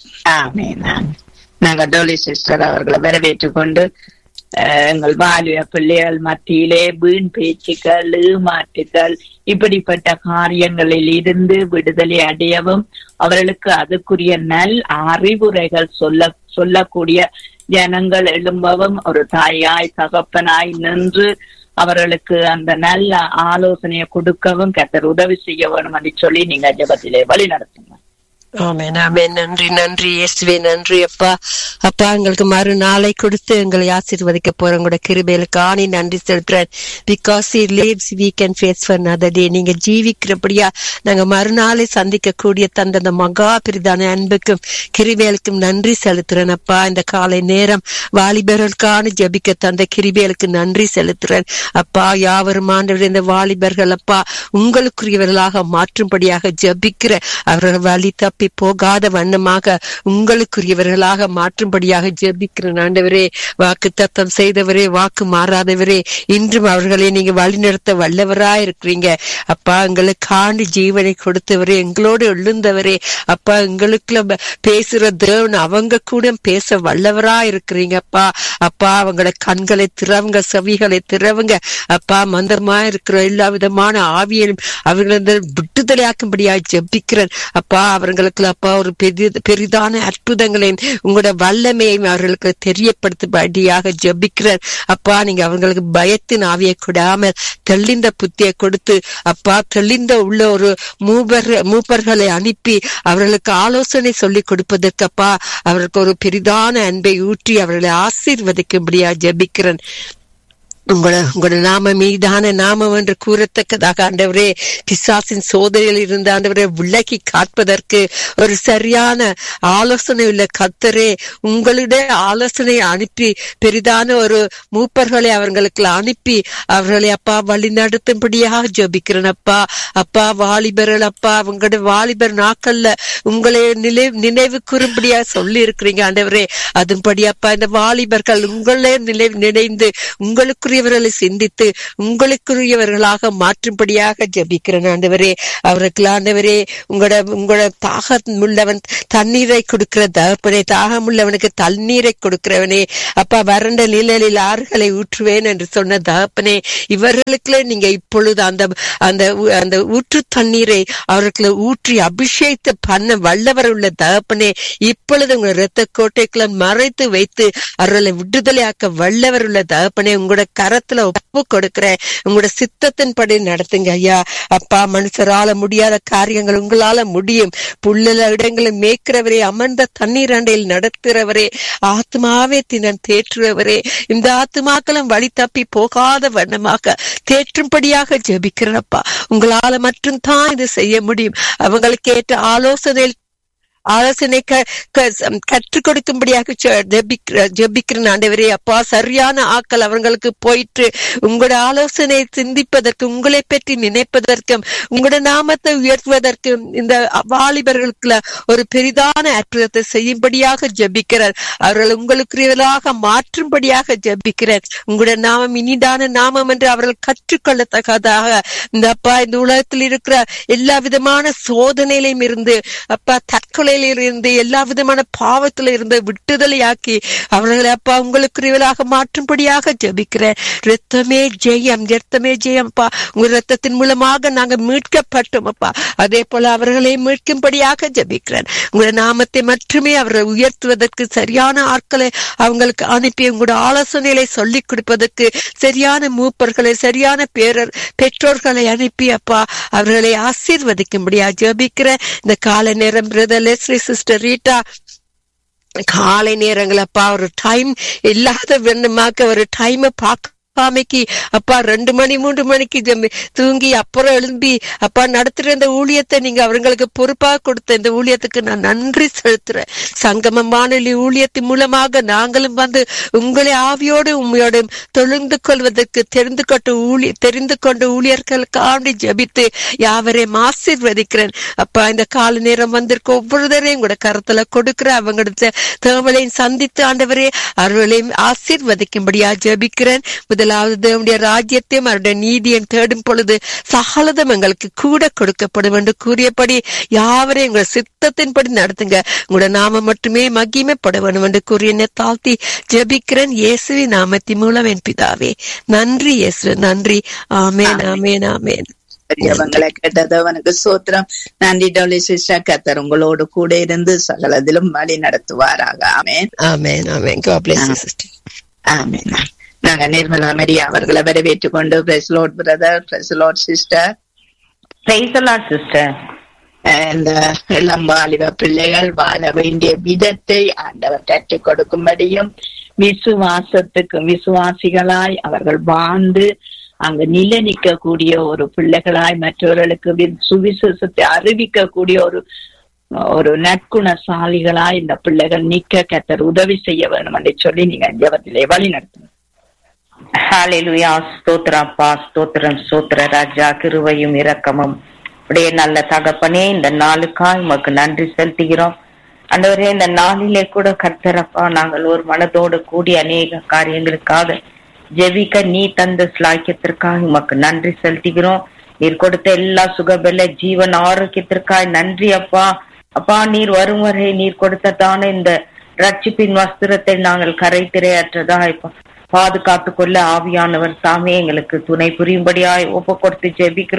S3: ஆமேன் ஆமேன். நாங்க டோலி சிஸ்டர் அவர்களை வரவேற்றுக் கொண்டு அஹ், எங்கள் வாலிப பிள்ளைகள் மத்தியிலே வீண் பேச்சுக்கள் ஏமாற்றுக்கள் இப்படிப்பட்ட காரியங்களில் இருந்து விடுதலை அடையவும் அவர்களுக்கு அதுக்குரிய நல் அறிவுரைகள் சொல்ல சொல்லக்கூடிய ஜனங்கள் எழும்பவும் ஒரு தாயாய் தகப்பனாய் நின்று அவர்களுக்கு அந்த நல்ல ஆலோசனையை கொடுக்கவும் கத்தர் உதவி செய்ய வேணும் என்று சொல்லி நீங்க ஜெபத்திலே வழி நடத்துங்க
S5: ஆமென் ஆமென் நன்றி நன்றி இயேசுவே நன்றி அப்பா அப்பா எங்களுக்கு மறுநாளை கொடுத்து எங்களை ஆசீர்வதிக்க போற உங்களோட கிருபையில காணி நன்றி செலுத்துறேன் because he lives we can face for another day நீங்க ஜீவிக்கிறபடியா நாங்க மறுநாளை சந்திக்க கூடிய தந்த அந்த மகா பிரிதான அன்புக்கும் கிருபைகளுக்கும் நன்றி செலுத்துறேன் அப்பா இந்த காலை நேரம் வாலிபர்களுக்கான ஜெபிக்க தந்த கிருபைகளுக்கு நன்றி செலுத்துறேன் அப்பா யாவரும் ஆண்டவரே இந்த வாலிபர்கள் அப்பா உங்களுக்குரியவர்களாக மாற்றும்படியாக ஜெபிக்கிற அவர்கள் வழி தப்பி போகாத வண்ணமாக உங்களுக்குரியவர்களாக மாற்றும்படியாக ஜெபிக்கிற ஆண்டவரே வாக்கு தத்தம் செய்தவரே வாக்கு மாறாதவரே இன்றும் அவர்களை நீங்க வழிநடத்த வல்லவரா இருக்கிறீங்க அப்பா எங்களுக்காண்டு ஜீவனை கொடுத்தவரே எங்களோடு எழுந்தவரே அப்பா எங்களுக்குள்ள ப- பேசுற தேவன் அவங்க கூட பேச வல்லவரா இருக்கிறீங்க அப்பா அப்பா அவங்கள கண்களை திறவுங்க செவிகளை திறவுங்க அப்பா மந்தமா இருக்கிற எல்லா விதமான ஆவியலும் அவர்களை விட்டுதலையாக்கும்படியா ஜெபிக்கிறேன் அப்பா அவர்களை அவர்களுக்கு அப்பா ஒரு பெரிய பெரிதான அற்புதங்களையும் உங்களோட வல்லமையையும் அவர்களுக்கு தெரியப்படுத்தும்படியாக ஜெபிக்கிறார் அப்பா நீங்க அவங்களுக்கு பயத்தின் ஆவியை கொடாமல் தெளிந்த புத்தியை கொடுத்து அப்பா தெளிந்த உள்ள ஒரு மூவர் மூப்பர்களை அனுப்பி அவர்களுக்கு ஆலோசனை சொல்லிக் கொடுப்பதற்கு அப்பா அவருக்கு ஒரு பெரிதான அன்பை ஊற்றி அவர்களை ஆசீர்வதிக்கும்படியா ஜெபிக்கிறேன் உங்களோட உங்களோட நாம மீதான நாமம் என்று கூறத்தக்கதாக ஆண்டவரே பிசாசின் சோதனையில் இருந்த ஆண்டவரே விலக்கி காட்பதற்கு ஒரு சரியான ஆலோசனை உள்ள கத்தரே உங்களுடைய ஆலோசனை அனுப்பி பெரிதான ஒரு மூப்பர்களை அவர்களுக்கு அனுப்பி அவர்களை அப்பா வழி நடத்தும்படியாக ஜபிக்கிறேன் அப்பா அப்பா வாலிபர்கள் அப்பா உங்களுடைய வாலிபர் நாக்கல்ல உங்களை நினைவு நினைவு கூறும்படியா சொல்லி இருக்கிறீங்க ஆண்டவரே அதன்படி அப்பா இந்த வாலிபர்கள் உங்களே நினைவு நினைந்து உங்களுக்குரிய உங்களுக்குரியவர்களை சிந்தித்து உங்களுக்குரியவர்களாக மாற்றும்படியாக ஜபிக்கிறேன் ஆண்டவரே அவருக்கு ஆண்டவரே உங்களோட உங்களோட தாகம் உள்ளவன் தண்ணீரை கொடுக்கிற தகப்பனே தாகம் உள்ளவனுக்கு தண்ணீரை கொடுக்கிறவனே அப்பா வறண்ட நிழலில் ஆறுகளை ஊற்றுவேன் என்று சொன்ன தகப்பனே இவர்களுக்குள்ள நீங்க இப்பொழுது அந்த அந்த அந்த ஊற்று தண்ணீரை அவர்களுக்கு ஊற்றி அபிஷேகத்தை பண்ண வல்லவர் உள்ள தகப்பனே இப்பொழுது உங்க இரத்த கோட்டைக்குள்ள மறைத்து வைத்து அவர்களை விடுதலையாக்க வல்லவர் உள்ள தகப்பனே உங்களோட கரத்துல ஒப்பு கொடுக்கிறேன் உங்களோட சித்தத்தின்படி நடத்துங்க ஐயா அப்பா மனுஷரால முடியாத காரியங்கள் உங்களால முடியும் புல்லுல இடங்களை மேய்க்கிறவரே அமர்ந்த தண்ணீர் அண்டையில் நடத்துறவரே ஆத்மாவே தினன் தேற்றுறவரே இந்த ஆத்மாக்களும் வழி தப்பி போகாத வண்ணமாக தேற்றும்படியாக ஜெபிக்கிறப்பா உங்களால மட்டும் தான் இது செய்ய முடியும் அவங்களுக்கு ஏற்ற ஆலோசனை ஆலோசனை கற்றுக் கொடுக்கும்படியாக ஜெபிக்கிற ஆண்டவரே அப்பா சரியான ஆக்கள் அவங்களுக்கு போயிட்டு உங்களோட ஆலோசனை சிந்திப்பதற்கு உங்களை பற்றி நினைப்பதற்கும் உங்களோட நாமத்தை உயர்த்துவதற்கும் இந்த வாலிபர்களுக்குள்ள ஒரு பெரிதான அற்புதத்தை செய்யும்படியாக ஜபிக்கிறார் அவர்கள் உங்களுக்குரியவர்களாக மாற்றும்படியாக ஜபிக்கிறார் உங்களோட நாமம் இனிதான நாமம் என்று அவர்கள் கற்றுக்கொள்ளத்தக்கதாக இந்த அப்பா இந்த உலகத்தில் இருக்கிற எல்லா விதமான சோதனையிலும் இருந்து அப்பா தற்கொலை இருந்து எல்லா விதமான பாவத்துல இருந்து விட்டுதலையாக்கி அவர்களை அப்பா உங்களுக்குரியவர்களாக மாற்றும்படியாக ஜபிக்கிறேன் ரத்தமே ஜெயம் ரத்தமே ஜெயம் அப்பா உங்க ரத்தத்தின் மூலமாக நாங்க மீட்கப்பட்டோம் அப்பா அதே போல அவர்களை மீட்கும்படியாக ஜபிக்கிறேன் உங்களோட நாமத்தை மட்டுமே அவரை உயர்த்துவதற்கு சரியான ஆட்களை அவங்களுக்கு அனுப்பி உங்களோட ஆலோசனைகளை சொல்லிக் கொடுப்பதற்கு சரியான மூப்பர்களை சரியான பேரர் பெற்றோர்களை அனுப்பி அப்பா அவர்களை ஆசீர்வதிக்கும்படியா ஜபிக்கிற இந்த கால நேரம் பிரதர் லெஸ்லி சிஸ்டர் ரீட்டா காலை நேரங்கள் அப்பா ஒரு டைம் இல்லாத வேண்டுமாக்க ஒரு டைமை பார்க்க அப்பாமைக்கு அப்பா ரெண்டு மணி மூன்று மணிக்கு தூங்கி அப்புறம் எழும்பி அப்பா நடத்துற இந்த ஊழியத்தை நீங்க அவங்களுக்கு பொறுப்பாக கொடுத்த இந்த ஊழியத்துக்கு நான் நன்றி செலுத்துறேன் சங்கமம் வானொலி ஊழியத்தின் மூலமாக நாங்களும் வந்து உங்களை ஆவியோடு உண்மையோடு தொழுந்து கொள்வதற்கு தெரிந்து கொண்டு ஊழிய தெரிந்து கொண்ட ஊழியர்களுக்காண்டி ஜபித்து யாவரையும் ஆசீர்வதிக்கிறேன் அப்பா இந்த கால நேரம் வந்திருக்க ஒவ்வொருத்தரையும் கூட கருத்துல கொடுக்கிற அவங்களோட தேவலையும் சந்தித்து ஆண்டவரே அவர்களையும் ஆசீர்வதிக்கும்படியா ஜபிக்கிறேன் முதல் முதலாவது தேவனுடைய ராஜ்யத்தையும் அவருடைய நீதியும் தேடும் பொழுது சகலதம் எங்களுக்கு கூட கொடுக்கப்படும் என்று கூறியபடி யாவரையும் உங்கள் சித்தத்தின்படி நடத்துங்க உங்களோட நாம மட்டுமே மகிமைப்பட வேண்டும் என்று கூறிய தாழ்த்தி ஜெபிக்கிறேன் இயேசுவி நாமத்தின் மூலம் என் பிதாவே நன்றி இயேசு நன்றி ஆமேன் ஆமேன் ஆமேன்
S3: பெரியவங்களை கேட்டது அவனுக்கு சோத்திரம் நன்றி டோலி சிஸ்டர் கத்தர் உங்களோடு கூட இருந்து சகலதிலும் வழி நடத்துவாராக ஆமேன்
S5: ஆமேன் ஆமேன் God bless you, sister.
S3: ஆமேன் நாங்க நிர்மலா மரியா அவர்களை வரவேற்றுக் கொண்டு praise Lord brother praise Lord sister
S6: Praise the Lord, sister.
S3: இந்த இளம் வாலிப பிள்ளைகள் வாழ வேண்டிய விதத்தை ஆண்டவர் கற்றுக் கொடுக்கும்படியும் விசுவாசத்துக்கு விசுவாசிகளாய் அவர்கள் வாழ்ந்து அங்கு நில நிற்கக்கூடிய ஒரு பிள்ளைகளாய் மற்றவர்களுக்கு வி- சுவிசேஷத்தை அறிவிக்கக்கூடிய ஒரு ஒரு நற்குணசாலிகளாய் இந்த பிள்ளைகள் நிக்க கத்தர் உதவி செய்ய வேண்டும் என்று சொல்லி நீங்க ஜெபத்திலே வழி நடத்துங்க
S6: ஹalleluya ஸ்தோத்திரம் அப்பா ஸ்தோத்திரம் ஸ்தோத்திர ராஜா கிருபையும் இரக்கமும் உடைய நல்ல தகப்பனே இந்த நாளுக்காய் உமக்கு நன்றி செலுத்துகிறோம் ஆண்டவரே இந்த நாளிலே கூட கர்த்தரப்பா நாங்கள் ஒரு மனதோடு கூடி அநேக காரியங்களுக்காக ஜெபிக்க நீ தந்த ஸ்லாக்கியத்திற்காக உமக்கு நன்றி செலுத்துகிறோம் நீர் கொடுத்த எல்லா சுகபல ஜீவன் ஆரோக்கியத்திற்காக நன்றி அப்பா அப்பா நீர் வரும் வரை நீர் கொடுத்ததான இந்த ரட்சிப்பின் வஸ்திரத்தை நாங்கள் கரை திரையற்றதா இப்ப பாதுகாத்து கொள்ள ஆவியானவர் சாமி எங்களுக்கு துணை புரியும்படியாய் ஒப்பு கொடுத்து ஜெபிக்கிறோம்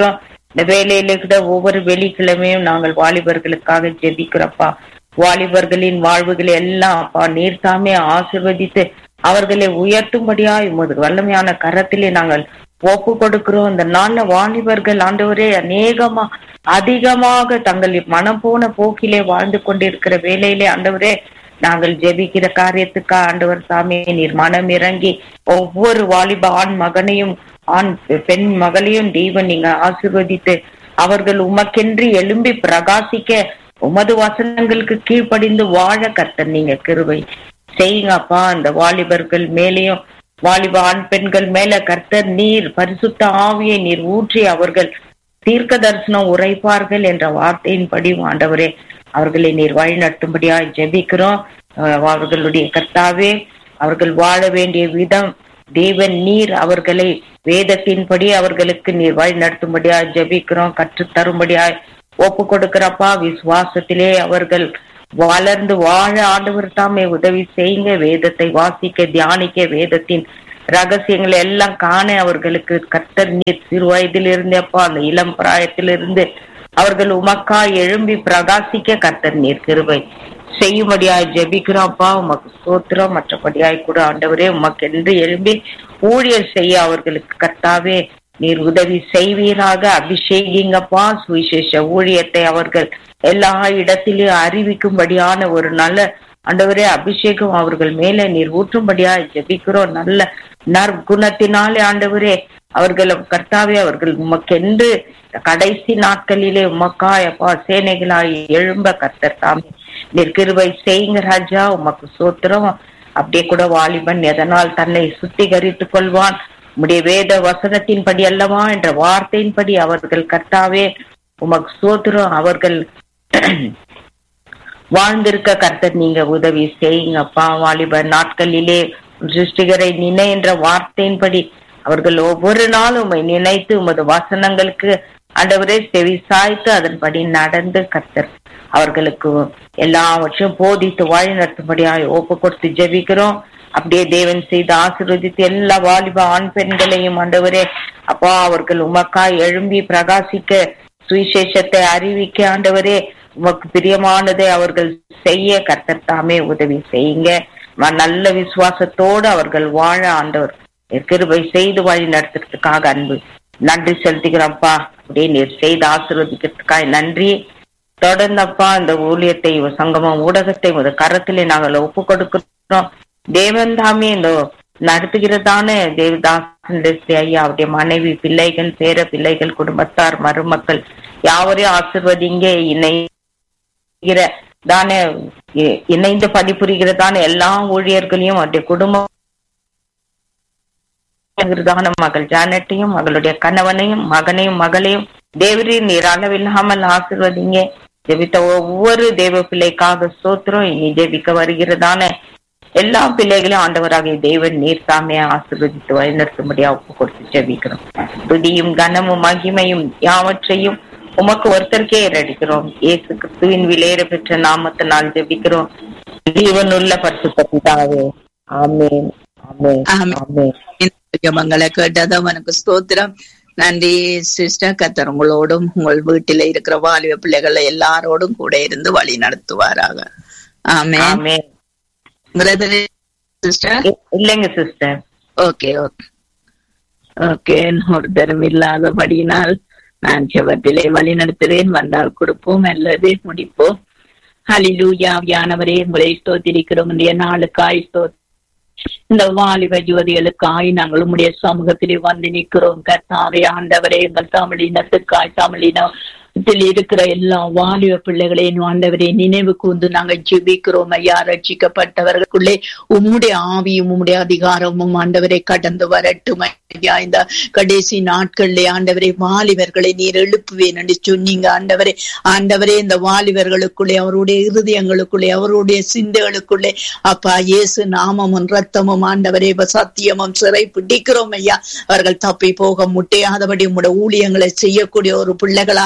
S6: இந்த வேலையில கூட ஒவ்வொரு வெள்ளிக்கிழமையும் நாங்கள் வாலிபர்களுக்காக ஜெபிக்கிறோம்ப்பா வாலிபர்களின் வாழ்வுகளை எல்லாம் அப்பா நீர் தாமே ஆசிர்வதித்து அவர்களை உயர்த்தும்படியாய் உமது வல்லமையான கரத்திலே நாங்கள் ஒப்பு கொடுக்கிறோம் இந்த நாள்ல வாலிபர்கள் ஆண்டவரே அநேகமா அதிகமாக தங்கள் மனம் போன போக்கிலே வாழ்ந்து கொண்டிருக்கிற வேலையிலே ஆண்டவரே நாங்கள் ஜெபிக்கிற காரியத்துக்கா ஆண்டவர் சாமி நீர் மனம் இறங்கி ஒவ்வொரு வாலிப ஆண் மகனையும் ஆண் பெண் மகளையும் தெய்வம் நீங்க ஆசிர்வதித்து அவர்கள் உமக்கென்று எழும்பி பிரகாசிக்க உமது வசனங்களுக்கு கீழ்ப்படிந்து வாழ கர்த்தர் நீங்க கிருபை செய்யுங்கப்பா அந்த வாலிபர்கள் மேலேயும் வாலிப ஆண் பெண்கள் மேல கர்த்தர் நீர் பரிசுத்த ஆவியை நீர் ஊற்றி அவர்கள் தீர்க்க தரிசனம் உரைப்பார்கள் என்ற வார்த்தையின்படி ஆண்டவரே அவர்களை நீர் வழி நடத்தும்படியா ஜெபிக்கிறோம் அஹ் அவர்களுடைய கர்த்தாவே அவர்கள் வாழ வேண்டிய விதம் தேவன் நீர் அவர்களை வேதத்தின்படி அவர்களுக்கு நீர் வழி நடத்தும்படியா ஜெபிக்கிறோம் கற்றுத் தரும்படியாய் ஒப்பு கொடுக்கிறப்பா விசுவாசத்திலே அவர்கள் வளர்ந்து வாழ ஆண்டவர் தாமே உதவி செய்யுங்க வேதத்தை வாசிக்க தியானிக்க வேதத்தின் ரகசியங்களை எல்லாம் காண அவர்களுக்கு கர்த்தர் நீர் சிறு வயதிலிருந்து அப்பா அந்த இளம் பிராயத்திலிருந்து அவர்கள் உமக்கா எழும்பி பிரகாசிக்க கர்த்தர் நீர் கிருபை செய்யும்படியாய் ஜெபிக்கிறோம்ப்பா உமக்கு ஸ்தோத்திரம் மற்றபடியாய் கூட ஆண்டவரே உமக்கு என்று எழும்பி ஊழியர் செய்ய அவர்களுக்கு கர்த்தாவே நீர் உதவி செய்வீராக அபிஷேகிங்கப்பா சுவிசேஷ ஊழியத்தை அவர்கள் எல்லா இடத்திலும் அறிவிக்கும்படியான ஒரு நல்ல ஆண்டவரே அபிஷேகம் அவர்கள் மேலே நீர் ஊற்றும்படியா ஜெபிக்கிறோம் நல்ல நற்குணத்தினாலே ஆண்டவரே அவர்கள் கர்த்தாவே அவர்கள் உமக்கென்று கடைசி நாட்களிலே உமக்காய் அப்பா சேனைகளாய் எழும்ப கர்த்தர் தாமே நீர் கிருபை செய்யுங்க ராஜா உமக்கு சோத்திரம் அப்படியே கூட வாலிபன் எதனால் தன்னை சுத்திகரித்துக் கொள்வான் உம்முடைய வேத வசனத்தின்படி அல்லவா என்ற வார்த்தையின்படி அவர்கள் கர்த்தாவே உமக்கு சோத்திரம் அவர்கள் வாழ்ந்திருக்க கர்த்தர் நீங்க உதவி செய்யுங்கப்பா வாலிப நாட்களிலே சிருஷ்டிகரை நினை என்ற வார்த்தையின்படி அவர்கள் ஒவ்வொரு நாளும் உம்மை நினைத்து உமது வசனங்களுக்கு ஆண்டவரே செவி சாய்த்து அதன்படி நடந்து கர்த்தர் அவர்களுக்கு எல்லாவற்றையும் போதித்து வழி நடத்தும்படியாய் ஒப்பு கொடுத்து ஜெபிக்கிறோம் அப்படியே தேவன் செய்து ஆசீர்வதித்து எல்லா வாலிப ஆண் பெண்களையும் ஆண்டவரே அப்பா அவர்கள் உமக்காய் எழும்பி பிரகாசிக்க சுவிசேஷத்தை அறிவிக்க ஆண்டவரே உமக்கு பிரியமானதை அவர்கள் செய்ய கர்த்தர் தாமே உதவி செய்யுங்க ம- நல்ல விசுவாசத்தோடு அவர்கள் வாழ ஆண்டவர் கிருபை செய்து வழி நடத்துறதுக்காக அன்பு நன்றி செலுத்துகிறப்பா அப்படியே நீர் செய்து ஆசீர்வதிக்கிறதுக்காக நன்றி தொடர்ந்தப்பா இந்த ஊழியத்தை இவ சங்கமம் ஊடகத்தை ஒரு கரத்திலே நாங்கள் ஒப்பு கொடுக்கிறோம் தேவன் தாமே இந்த நடத்துகிறதான தேவதாசன் டெஸ்டி ஐயா அவருடைய மனைவி பிள்ளைகள் பேர பிள்ளைகள் குடும்பத்தார் மருமக்கள் யாவரையும் ஆசிர்வதிங்க இணைகிற தானே இ- இணைந்து பணிபுரிகிறதான எல்லா ஊழியர்களையும் அவருடைய குடும்பம் தான மகள் ஜானட்டையும் மகளுடைய கணவனையும் மகனையும் மகளையும் தேவரின் நீர் அளவில்லாமல் ஆசிர்வதிங்க ஜெபித்த ஒவ்வொரு தேவ பிள்ளைக்காக சோத்திரம் இனி ஜெபிக்க வருகிறதான எல்லா பிள்ளைகளையும் ஆண்டவராகிய தேவன் நீர் சாமியை ஆசீர்வதித்து வழிநடத்தும்படியா ஒப்பு கொடுத்து ஜெபிக்கிறோம் துதியும் கனமும் மகிமையும் யாவற்றையும் உமக்கு ஒருத்தருக்கே ஏறடிக்கிறோம் இயேசு கிறிஸ்துவின் விலையேற பெற்ற நாமத்தினால் ஜெபிக்கிறோம் ஜீவனுள்ள பரிசுத்த பிதாவே ஆமென் ஆமென்
S3: ஆமென்.
S6: ஆமென்
S3: இந்த ஜெபங்களை கேட்டது அவனுக்கு ஸ்தோத்திரம் நன்றி சிஸ்டர் கத்தர் உங்களோடும் உங்கள் வீட்டில இருக்கிற வாலிப பிள்ளைகளை எல்லாரோடும் கூட இருந்து வழி நடத்துவாராக ஆமே
S6: ஆமென்
S3: பிரதர் சிஸ்டர்
S6: இ- இல்லைங்க சிஸ்டர்
S3: ஓகே ஓகே ஓகே ஒருத்தரும் இல்லாதபடியினால் நான் ஜெபத்திலே வழி நடத்துவேன் வந்தால் கொடுப்போம் அல்லது முடிப்போம் ஹலிலூயா வியானவரே உங்களை ஸ்தோத்திரிக்கிறோம் இன்றைய நாளுக்காய் ஸ்தோ இந்த வாலிப ஜோதிகளுக்காய் நாங்கள் உம்முடைய சமூகத்திலே வந்து நிற்கிறோம் கர்த்தாவே ஆண்டவரே எங்கள் தமிழினத்துக்காய் தமிழினத்தில் இருக்கிற எல்லா வாலிப பிள்ளைகளையும் ஆண்டவரே நினைவு கூர்ந்து நாங்கள் ஜெபிக்கிறோம் ஐயா ரட்சிக்கப்பட்டவர்களுக்குள்ளே உம்முடைய ஆவியும் உம்முடைய அதிகாரமும் ஆண்டவரை கடந்து வரட்டும் ஐயா இந்த கடைசி நாட்களிலே ஆண்டவரை வாலிபர்களை நீர் எழுப்புவேன் என்று சொன்னீங்க ஆண்டவரே ஆண்டவரே இந்த வாலிபர்களுக்குள்ளே அவருடைய இருதயங்களுக்குள்ளே அவருடைய சிந்தைகளுக்குள்ளே அப்பா இயேசு நாமமும் ரத்தமும் ஆண்டவரே இப்ப சத்தியமும் சிறை பிடிக்கிறோம் ஐயா அவர்கள் தப்பி போக முட்டையாதபடி உம்முடைய ஊழியங்களை செய்யக்கூடிய ஒரு பிள்ளைகளாய்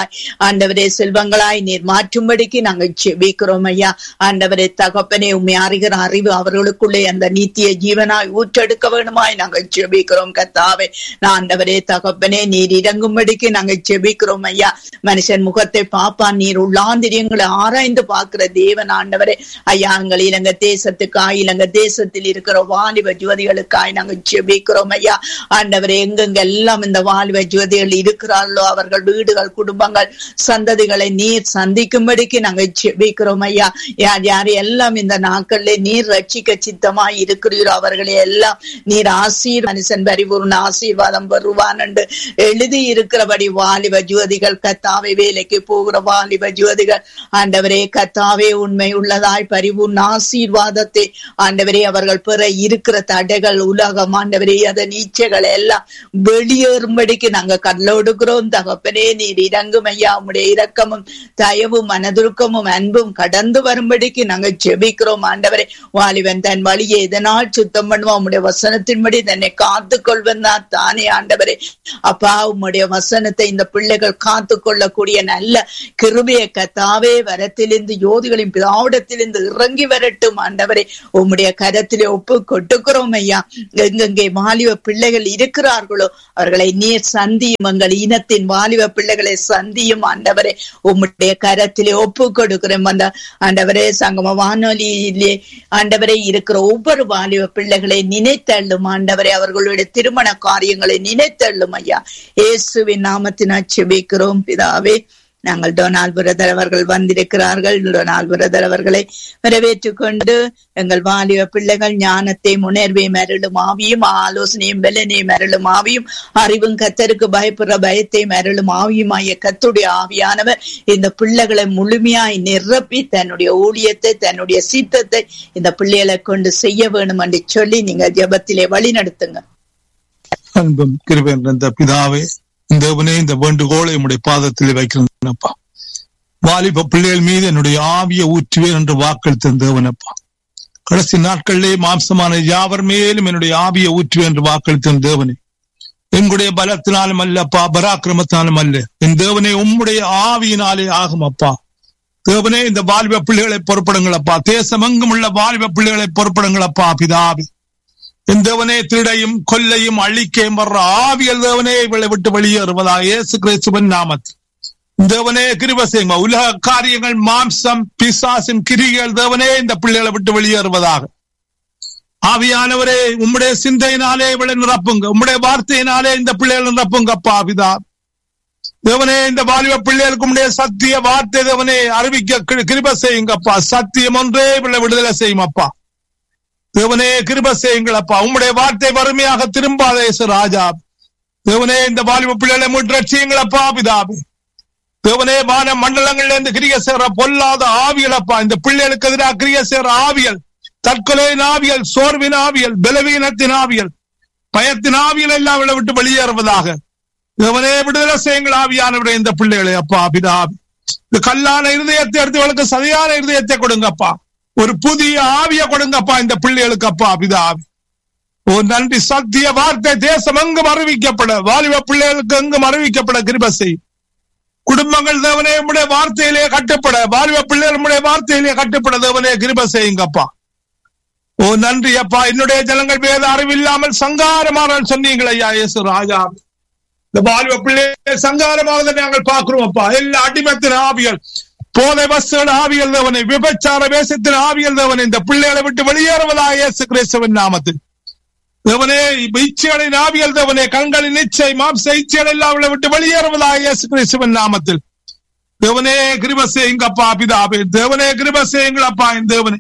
S3: ஆண்டவரே செல்வங்களாய் நீர் மாற்றும்படிக்கு நாங்கள் செபிக்கிறோம் ஐயா ஆண்டவரே தகப்பனே உண்மை அறிகிற அறிவு அவர்களுக்குள்ளே அந்த நீத்திய ஜீவனாய் ஊற்றெடுக்க வேணுமாய் நாங்கள் செபிக்கிறோம் கத்தாவே ஆண்டவரே தகப்பனே நீர் இறங்கும்படிக்கு நாங்கள் செபிக்கிறோம் ஐயா மனுஷன் முகத்தை பாப்பான் நீர் உள்ளாந்திரியங்களை ஆராய்ந்து பார்க்கிற தேவன் ஆண்டவரே ஐயா எங்கள் இலங்கை தேசத்துக்காய் இலங்கை தேசத்தில் இருக்கிற வாலிப ஜோதிகளுக்காய் நாங்கள் செபிக்கிறோம் ஐயா ஆண்டவரே எங்கெங்கெல்லாம் இந்த வாலிப ஜோதிகள் இருக்கிறார்களோ அவர்கள் வீடுகள் குடும்பங்கள் சந்ததிகளை நீர் சந்திக்கும்படிக்கு நாங்கள் செபிக்கிறோம் ஐயா யார் யார் எல்லாம் இந்த நாட்களிலே நீர் ரட்சிக்க சித்தமாய் இருக்கிறீரோ அவர்களை எல்லாம் நீர் ஆசீர் மனுஷன் பரிபூர்ண ஆசீர்வாதம் வருவான் என்று எழுதி இருக்கிறபடி வாலிப ஜோதிகள் கத்தாவை வேலைக்கு போகிற வாலிப ஜோதிகள் ஆண்டவரே கத்தாவே உண்மை உள்ளதாய் பரிபூர்ண ஆசீர்வாதத்தை ஆண்டவரே அவர்கள் பெற இருக்கிற தடைகள் உலகம் ஆண்டவரே அதன் நீச்சைகள் எல்லாம் வெளியேறும்படிக்கு நாங்க கல்லொடுக்கிறோம் தகப்பனே நீர் இறங்கும் ஐயா உம்முடைய இரக்கமும் தயவும் மனதுருக்கமும் அன்பும் கடந்து வரும்படிக்கு நாங்க ஜெபிக்கிறோம் ஆண்டவரே வாலிபன் தன் வழியை எதனால் சுத்தம் பண்ணுவோம் உம்முடைய வசனத்தின்படி தன்னை காத்து கொள்வதா தானே ஆண்டவரே அப்பா உம்முடைய வசனத்தை இந்த பிள்ளைகள் காத்து கொள்ளக்கூடிய நல்ல கிருபைய கத்தாவே வரத்திலிருந்து யோதிகளின் பிதாவிடத்திலிருந்து இறங்கி வரட்டும் ஆண்டவரே உம்முடைய கரத்திலே ஒப்பு கொட்டுக்கிறோம் ஐயா எங்கெங்கே வாலிப பிள்ளைகள் இருக்கிறார்களோ அவர்களை நீர் சந்தியும் எங்கள் இனத்தின் வாலிப பிள்ளைகளை சந்தியும் ஆண்டவரே உம்முடைய கரத்திலே ஒப்பு கொடுக்கிறோம் அந்த ஆண்டவரே சங்கம வானொலியிலே ஆண்டவரே இருக்கிற ஒவ்வொரு வாலிப பிள்ளைகளை நினைத்தள்ளும் ஆண்டவரே அவர்களுடைய திருமண காரியங்களை நினைத்தள்ளும் ஐயா இயேசுவின் நாமத்தினா செபிக்கிறோம் பிதாவே நாங்கள் டொனால்ட் பிரதர் அவர்கள் வந்திருக்கிறார்கள் டொனால்ட் பிரதர் அவர்களை வரவேற்றுக் கொண்டு எங்கள் வாலிப பிள்ளைகள் ஞானத்தை முன்னேர்வை மருளும் ஆவியும் ஆலோசனையும் பலனையும் மருளும் ஆவியும் அறிவும் கத்தருக்கு பயப்படுற பயத்தை மருளும் ஆவியுமாய கத்துடைய ஆவியானவர் இந்த பிள்ளைகளை முழுமையாய் நிரப்பி தன்னுடைய ஊழியத்தை தன்னுடைய சீத்தத்தை இந்த பிள்ளைகளை கொண்டு செய்ய வேணும் என்று சொல்லி நீங்க ஜெபத்திலே வழி நடத்துங்க
S7: அன்பும் கிருபை நிறைந்த பிதாவே தேவனே இந்த வேண்டுகோளை உம்முடைய பாதத்தில் வைக்கிறேன்ப்பா வாலிப பிள்ளைகள் மீது என்னுடைய ஆவிய ஊற்றுவேன் என்று வாக்களித்த தேவனப்பா கடைசி நாட்களிலே மாம்சமான யாவர் மேலும் என்னுடைய ஆவிய ஊற்றுவேன் என்று வாக்களித்த தேவனே எங்களுடைய பலத்தினாலும் அல்லப்பா பராக்கிரமத்தினாலும் அல்ல என் தேவனே உம்முடைய ஆவியினாலே ஆகும் அப்பா தேவனே இந்த வாலிப பிள்ளைகளை பொறுப்படுங்களப்பா தேசமெங்கும் உள்ள வாலிப பிள்ளைகளை பொறுப்படுங்களப்பா பிதாவி என் தேவனே திருடையும் கொல்லையும் அழிக்கையும் வர்ற ஆவியல் தேவனே இவளை விட்டு வெளியேறுவதாக இயேசு கிறிஸ்துவன் நாமத்தில் தேவனே கிருபசேங்க உலக காரியங்கள் மாம்சம் பிசாசின் கிரிகள் தேவனே இந்த பிள்ளைகளை விட்டு வெளியேறுவதாக ஆவியானவரே உம்முடைய சிந்தையினாலே இவளை நிரப்புங்க உம்முடைய வார்த்தையினாலே இந்த பிள்ளைகளை நிரப்புங்க அப்பா பிதா தேவனே இந்த வாலிப பிள்ளைகளுக்கு உம்முடைய சத்திய வார்த்தை தேவனே அறிவிக்க கிருப செய்யுங்கப்பா சத்தியம் ஒன்றே இவளை விடுதலை செய்யும் அப்பா தேவனே கிருப செய்யுங்களப்பா உம்முடைய வார்த்தை வறுமையாக திரும்பாதே ராஜா தேவனே இந்த வாலிப பிள்ளைகளை முற்றட்சியுங்களப்பா பிதாபி தேவனே வான மண்டலங்கள்ல இருந்து கிரிய சேர பொல்லாத ஆவியலப்பா இந்த பிள்ளைகளுக்கு எதிராக கிரிய சேர ஆவியல் தற்கொலையின் ஆவியல் சோர்வின் ஆவியல் பலவீனத்தின் ஆவியல் பயத்தின் ஆவியல் எல்லாம் விட விட்டு வெளியேறுவதாக தேவனே விடுதலை செய்யுங்கள் ஆவியானவரே இந்த பிள்ளைகளை அப்பா பிதாபி இந்த கல்லான இருதயத்தை எடுத்தவர்களுக்கு சரியான இருதயத்தை கொடுங்கப்பா ஒரு புதிய ஆவிய கொடுங்கப்பா இந்த பிள்ளைகளுக்கு அப்பா பிதாவி ஓ நன்றி சத்திய வார்த்தை தேசம் எங்கும் அறிவிக்கப்பட வாலிப பிள்ளைகளுக்கு எங்கும் அறிவிக்கப்பட கிருப செய் குடும்பங்கள் தேவனே உடைய வார்த்தையிலே கட்டுப்பட வாலிப பிள்ளைகள் உடைய வார்த்தையிலே கட்டுப்பட தேவனே கிருப செய்யுங்கப்பா ஓ நன்றி அப்பா என்னுடைய ஜனங்கள் வேத அறிவில்லாமல் சங்காரமான சொன்னீங்களே ஐயா இயேசு ராஜா இந்த வாலிப பிள்ளைகள் சங்காரமாக நாங்கள் பார்க்கிறோம் அப்பா எல்லா அடிமத்தின் ஆவியல் போதை வஸ்துகள் ஆவியல் தேவனை விபச்சார வேசத்தின் ஆவியல் தேவனை இந்த பிள்ளைகளை விட்டு வெளியேறுவதாக இயேசு கிறிஸ்துவின் நாமத்தில் தேவனே இச்சைகளின் ஆவியல் தேவனே கண்களின் இச்சை மாம்ச இச்சைகள் எல்லாம் விட்டு வெளியேறுவதாக இயேசு கிறிஸ்துவின் நாமத்தில் தேவனே கிருபசே எங்கப்பா பிதாபே தேவனே கிருபசே எங்களப்பா என் தேவனே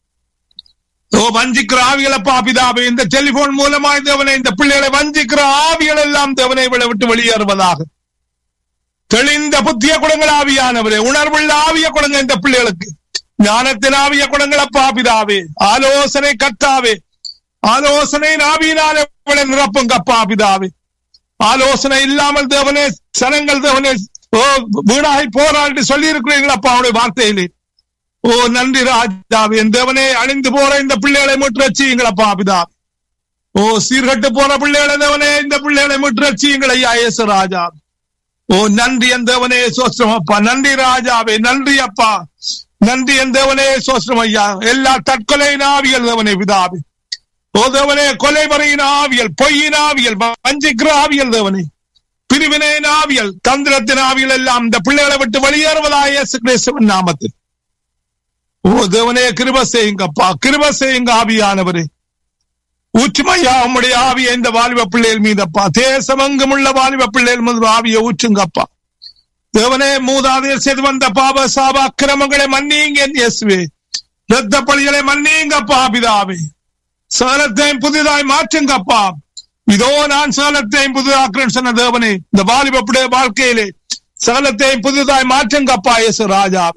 S7: ஓ வஞ்சிக்கிற ஆவிகளப்பா பிதாபே இந்த டெலிபோன் மூலமா தேவனே இந்த பிள்ளைகளை வஞ்சிக்கிற ஆவிகள் எல்லாம் தேவனை விட்டு வெளியேறுவதாக தெளிந்த புத்திய குடங்கள் ஆவியானவரே உணர்வுள்ள ஆவிய குடங்க இந்த பிள்ளைகளுக்கு ஞானத்தின் ஆவிய குடங்கள் அப்பா பிதாவே ஆலோசனை கத்தாவே ஆலோசனை ஆவியினாலே நிரப்புங்க அப்பா பிதாவே ஆலோசனை இல்லாமல் தேவனே சனங்கள் தேவனே ஓ வீணாகி போராடி சொல்லி இருக்கிறீர்கள் அப்பா அவனுடைய வார்த்தையிலே ஓ நன்றி ராஜாவே என் தேவனே அழிந்து போற இந்த பிள்ளைகளை முற்று வச்சுங்களப்பா பிதா ஓ சீர்கட்டு போற பிள்ளைகளை தேவனே இந்த பிள்ளைகளை முற்று வச்சுங்கள் ஐயா இயேசு ராஜா ஓ நன்றி என் தேவனே சோஸ்திரம் அப்பா நன்றி ராஜாவே நன்றி அப்பா நன்றி என் தேவனே சோஸ்திரம் ஐயா எல்லா தற்கொலை ஆவியல் தேவனே பிதாவே ஓ தேவனே கொலைமறையின் ஆவியல் பொய்யின் ஆவியல் வஞ்சிக்கிற ஆவியல் தேவனே பிரிவினையின் ஆவியல் தந்திரத்தின் ஆவியல் எல்லாம் இந்த பிள்ளைகளை விட்டு வெளியேறுவதாக இயேசு கிறிஸ்துவின் நாமத்தில் ஓ தேவனே கிருப செய்யுங்கப்பா கிருப செய்யுங்க ஆவியானவரே ஊற்றுமையா உம்முடைய ஆவியை இந்த வாலிப பிள்ளைகள் மீதப்பா தேசமெங்கும் உள்ள வாலிப பிள்ளைகள் மீது ஆவியை ஊற்றுங்கப்பா தேவனே மூதாதையர் செய்து வந்த பாப சாப அக்கிரமங்களை மன்னியுங்க என் இயேசுவே இரத்த பலிகளை மன்னியுங்கப்பா பிதாவே சகலத்தையும் புதிதாய் மாற்றுங்கப்பா இதோ நான் சகலத்தையும் புதிதாக்குறேன் சொன்ன தேவனே இந்த வாலிபப்புடைய வாழ்க்கையிலே சகலத்தையும் புதிதாய் மாற்றுங்கப்பா இயேசு ராஜாவே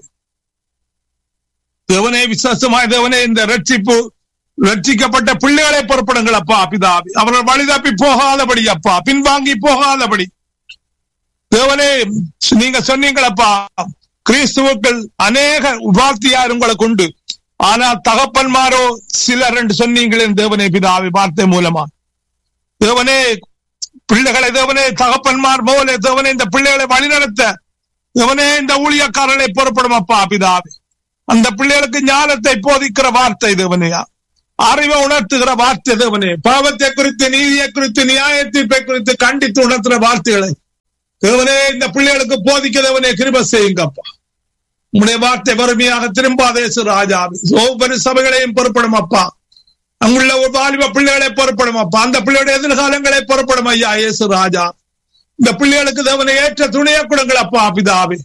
S7: தேவனே விசுவாசமாய் தேவனே இந்த ரட்சிப்பு ரட்சிக்கப்பட்ட பிள்ளைகளை பொறுப்படுங்கள் அப்பா பிதாவி அவர்கள் வழிதப்பி போகாதபடி அப்பா பின்வாங்கி போகாதபடி தேவனே நீங்க சொன்னீங்களப்பா கிறிஸ்துவுக்கள் அநேக வார்த்தையார் உங்களை கொண்டு ஆனால் தகப்பன்மாரோ சிலர் என்று சொன்னீங்களே தேவனே பிதாவி வார்த்தை மூலமா தேவனே பிள்ளைகளை தேவனே தகப்பன்மார் போல தேவனே இந்த பிள்ளைகளை வழிநடத்த தேவனே இந்த ஊழியக்காரர்களை பொறுப்படும் அப்பா பிதாவி அந்த பிள்ளைகளுக்கு ஞானத்தை போதிக்கிற வார்த்தை தேவனையா அறிவை உணர்த்துகிற வார்த்தை தேவனே பாவத்தை குறித்து நீதியை குறித்து நியாய தீர்ப்பை குறித்து கண்டித்து உணர்த்துற வார்த்தைகளை தேவனே இந்த பிள்ளைகளுக்கு போதிக்க தேவனே கிருப செய்யுங்கப்பா உங்களுடைய வார்த்தை வறுமையாக திரும்பாதே ராஜா ஒவ்வொரு சபைகளையும் பொறுப்படும் அப்பா அங்குள்ள ஒரு வாலிப பிள்ளைகளை பொறுப்படும் அப்பா அந்த பிள்ளையுடைய எதிர்காலங்களை பொறுப்படும் ஐயா இயேசு ராஜா இந்த பிள்ளைகளுக்கு தேவனை ஏற்ற துணையை கொடுங்கள் அப்பா பிதாவே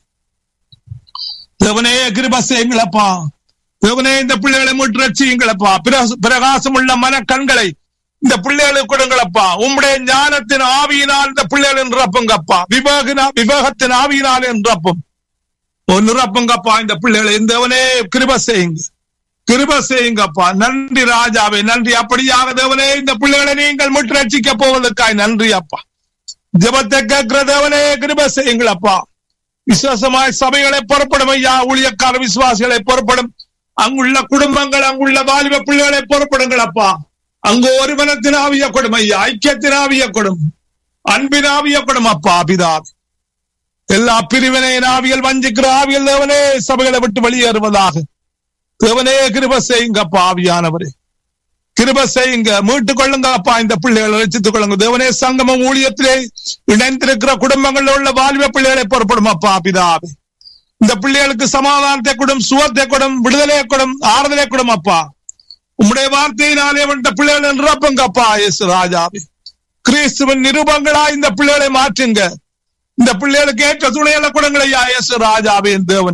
S7: தேவனே கிருப செய்யுங்களப்பா தேவனே இந்த பிள்ளைகளை முற்று ரட்சியுங்களப்பா பிரகாசம் உள்ள மன கண்களை இந்த பிள்ளைகளுக்கு கொடுங்களப்பா உம்முடைய ஞானத்தின் ஆவியினால் இந்த பிள்ளைகள் நிரப்புங்கப்பா விவேகனா விவேகத்தின் ஆவியினால் நிரப்பும் நிரப்புங்கப்பா இந்த பிள்ளைகளை இந்தவனே கிருப செய்யுங்க கிருப செய்யுங்கப்பா நன்றி ராஜாவே நன்றி அப்படியாக தேவனே இந்த பிள்ளைகளை நீங்கள் முற்று ரட்சிக்க போவதற்காய் நன்றி அப்பா ஜபத்தை கேட்கிற தேவனே கிருப செய்யுங்களப்பா விசுவாசமாய் சபைகளை புறப்படும் ஐயா ஊழியக்கார விசுவாசிகளை புறப்படும் அங்குள்ள குடும்பங்கள் அங்குள்ள வாலிப பிள்ளைகளை புறப்படுங்கள் அப்பா அங்கு ஒரு மனத்தின் ஆவிய கொடும் ஐயா ஐக்கியத்தின் ஆவிய கொடும் அன்பின் ஆவிய கொடும் அப்பா பிதாவி எல்லா பிரிவினையின் ஆவியல் வஞ்சிக்கிற ஆவியல் தேவனே சபைகளை விட்டு வெளியேறுவதாக தேவனே கிருப செய்யுங்கப்பா ஆவியானவரே கிருப செய்யுங்க மீட்டுக் கொள்ளுங்க அப்பா இந்த பிள்ளைகளை ரசித்துக் கொள்ளுங்க தேவனே சங்கமம் ஊழியத்திலே இணைந்திருக்கிற குடும்பங்களில் உள்ள வாலிப பிள்ளைகளை புறப்படும் அப்பா பிதாவே இந்த பிள்ளைகளுக்கு சமாதானத்தை கொடும் சுகத்தை கொடும் விடுதலையை கொடும் ஆறுதலை கொடும் அப்பா உம்முடைய வார்த்தையினாலே வந்த பிள்ளைகளை நிரப்புங்க அப்பா இயேசு ராஜாவே கிறிஸ்துவின் நிருபங்களா இந்த பிள்ளைகளை மாற்றுங்க இந்த பிள்ளைகளுக்கு ஏற்ற துணையில கொடுங்கள் ஐயா இயேசு ராஜாவே தேவனே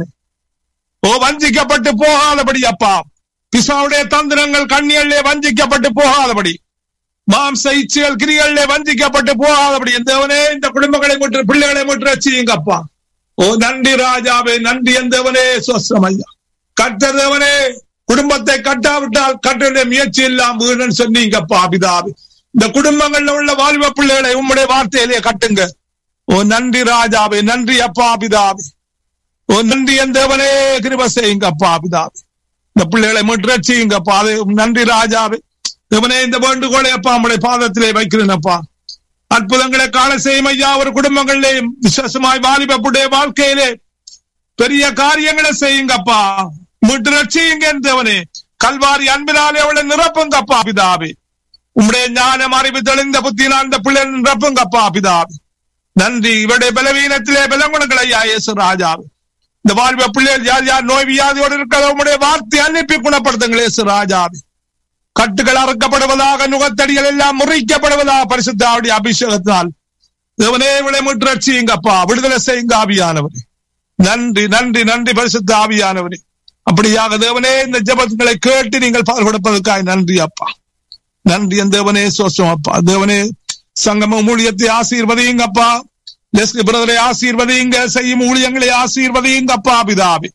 S7: ஓ வஞ்சிக்கப்பட்டு போகாதபடி அப்பா பிசாவுடைய தந்திரங்கள் கண்ணியல்லே வஞ்சிக்கப்பட்டு போகாதபடி மாம்ச இச்சைகள் கிரிகளிலே வஞ்சிக்கப்பட்டு போகாதபடி தேவனே இந்த குடும்பங்களை முற்று பிள்ளைகளை முற்று ரசியுங்கப்பா ஓ நன்றி ராஜாவே நன்றி எந்தவனே சொஸ்தம் ஐயா கட்ட தேவனே குடும்பத்தை கட்டாவிட்டால் கட்டுடைய முயற்சி இல்லாம வீடுன்னு சொன்னீங்கப்பா பிதாவே இந்த குடும்பங்கள்ல உள்ள வாழ்வ பிள்ளைகளை உம்முடைய வார்த்தையிலே கட்டுங்க ஓ நன்றி ராஜாவே நன்றி அப்பா பிதாவே ஓ நன்றி என் தேவனே கிருப செய்யுங்கப்பா பிதாவே இந்த பிள்ளைகளை மீட்டு செய்யுங்கப்பா அது நன்றி ராஜாவே தேவனே இந்த வேண்டுகோளை அப்பா நம்முடைய பாதத்திலே வைக்கிறேனப்பா அற்புதங்களை காண செய்யும் ஐயா ஒரு குடும்பங்களிலேயும் விசேஷமாய் வாலிபப்புடைய வாழ்க்கையிலே பெரிய காரியங்களை செய்யுங்கப்பா மீட்டு ரட்சியுங்க தேவனே கல்வாரி அன்பினாலே அவளை நிரப்புங்கப்பா பிதாவே உம்முடைய ஞானம் அறிவு தெளிந்த புத்தினால் இந்த பிள்ளை நிரப்புங்கப்பா பிதாவே நன்றி இவருடைய பலவீனத்திலே பலங்குணங்கள் ஐயா இயேசு ராஜாவே இந்த வாழ்வ பிள்ளைகள் யார் யார் நோய் வியாதியோடு இருக்கிற உம்முடைய வார்த்தை அனுப்பி குணப்படுத்துங்கள் இயேசு ராஜாவே கட்டுகள் அறுக்கப்படுவதாக நுகத்தடிகள் எல்லாம் முறிக்கப்படுவதாக பரிசுத்தாவுடைய அபிஷேகத்தால் தேவனே விளை முற்று ரட்சியுங்கப்பா விடுதலை செய்யுங்க ஆவியானவரே நன்றி நன்றி நன்றி பரிசுத்த ஆவியானவரே அப்படியாக தேவனே இந்த ஜபங்களை கேட்டு நீங்கள் பால் கொடுப்பதற்காக நன்றி அப்பா நன்றி என் தேவனே சோசம் அப்பா தேவனே சங்கம ஊழியத்தை ஆசீர்வதியுங்கப்பா லெஸ்லி பிரதரை ஆசீர்வதியுங்க செய்யும் ஊழியங்களை ஆசீர்வதியுங்கப்பா பிதாபி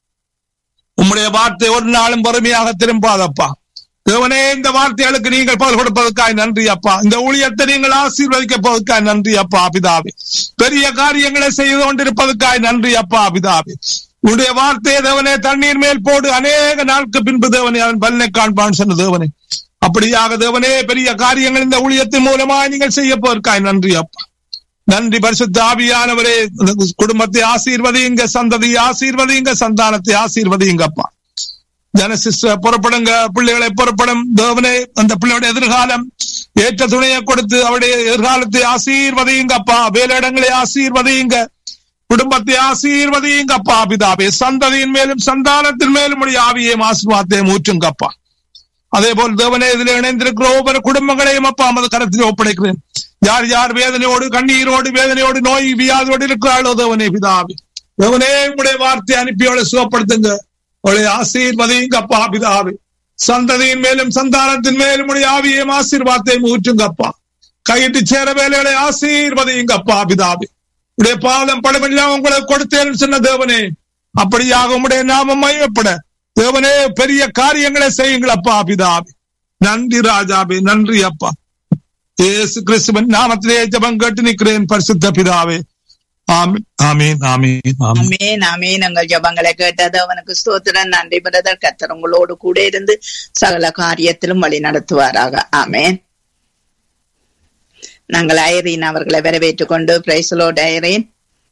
S7: உம்முடைய வார்த்தை ஒரு நாளும் வறுமையாக திரும்பாதப்பா தேவனே இந்த வார்த்தைகளுக்கு நீங்கள் பதில் கொடுப்பதற்காக நன்றி அப்பா இந்த ஊழியத்தை நீங்கள் ஆசீர்வதிக்க போவதற்காக நன்றி அப்பா பிதாவே பெரிய காரியங்களை செய்து கொண்டிருப்பதற்காக நன்றி அப்பா பிதாவே உன்னுடைய வார்த்தையை தேவனே தண்ணீர் மேல் போடு அநேக நாட்கு பின்பு தேவனே அவன் பலனை காண்பான் சொன்ன தேவனே அப்படியாக தேவனே பெரிய காரியங்கள் இந்த ஊழியத்தின் மூலமாக நீங்கள் செய்ய போவதற்காக நன்றி அப்பா நன்றி பரிசுத்த ஆவியானவரே இந்த குடும்பத்தை ஆசீர்வதியுங்க சந்ததியை ஆசீர்வதியுங்க சந்தானத்தை ஆசீர்வதியுங்கப்பா ஜனசிஸ் புறப்படுங்க பிள்ளைகளை புறப்படும் தேவனே அந்த பிள்ளையோட எதிர்காலம் ஏற்ற துணையை கொடுத்து அவருடைய எதிர்காலத்தை ஆசீர்வதியுங்கப்பா வேலையிடங்களை ஆசீர்வதியுங்க குடும்பத்தை ஆசீர்வதியுங்கப்பா பிதாவே சந்ததியின் மேலும் சந்தானத்தின் மேலும் உடைய ஆவியையும் ஆசீர்வாதத்தையும் ஊற்றுங்கப்பா அதே போல் தேவனே இதில் இணைந்திருக்கிற ஒவ்வொரு குடும்பங்களையும் அப்பா நமது கரத்தில் ஒப்படைக்கிறேன் யார் யார் வேதனையோடு கண்ணீரோடு வேதனையோடு நோய் வியாதியோடு இருக்கிறாளோ தேவனே பிதாவே தேவனே உடைய வார்த்தை அனுப்பியோட சுகப்படுத்துங்க உடைய ஆசீர்வதியுங்க அப்பா பிதாவே சந்ததியின் மேலும் சந்தானத்தின் மேலும் உடைய ஆவியையும் ஆசீர்வாதத்தையும் ஊற்றுங்கப்பா கையிட்டு சேர வேலைகளை ஆசீர்வதியுங்க அப்பா பிதாவே உடைய பாதம் படமெல்லாம் உங்களுக்கு கொடுத்தேன்னு சொன்ன தேவனே அப்படியாக உடைய நாமம் மையப்பட தேவனே பெரிய காரியங்களை செய்யுங்களப்பா பிதாவே நன்றி ராஜாவே நன்றி அப்பா இயேசு கிறிஸ்துவன் நாமத்திலே ஜபம் கேட்டு நிற்கிறேன் பரிசுத்த பிதாவே ஆமீன் ஆமீன் ஆமீன் ஆமீன்
S3: அமேன் அமேன் எங்கள் ஜபங்களை கேட்டது அவனுக்கு ஸ்தோத்திரம் நன்றி பிரதர் கத்தர் உங்களோடு கூட இருந்து சகல காரியத்திலும் வழி நடத்துவாராக ஆமேன் நாங்கள் ஐரீன் அவர்களை வரவேற்றுக் கொண்டு பிரைசலோ ஐரீன்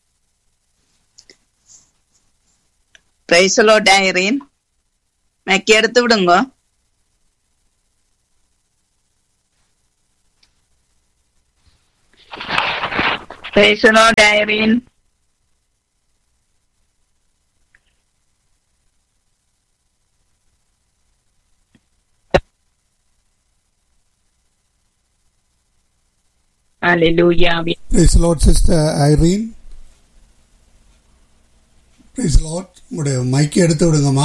S3: பிரைசலோ ஐரீன் மெக்கி எடுத்து விடுங்க பிரைசலோ Irene Hallelujah. We
S2: Praise the Lord, Sister Irene. Praise the Lord. உங்களுடைய மைக் எடுத்து விடுங்கம்மா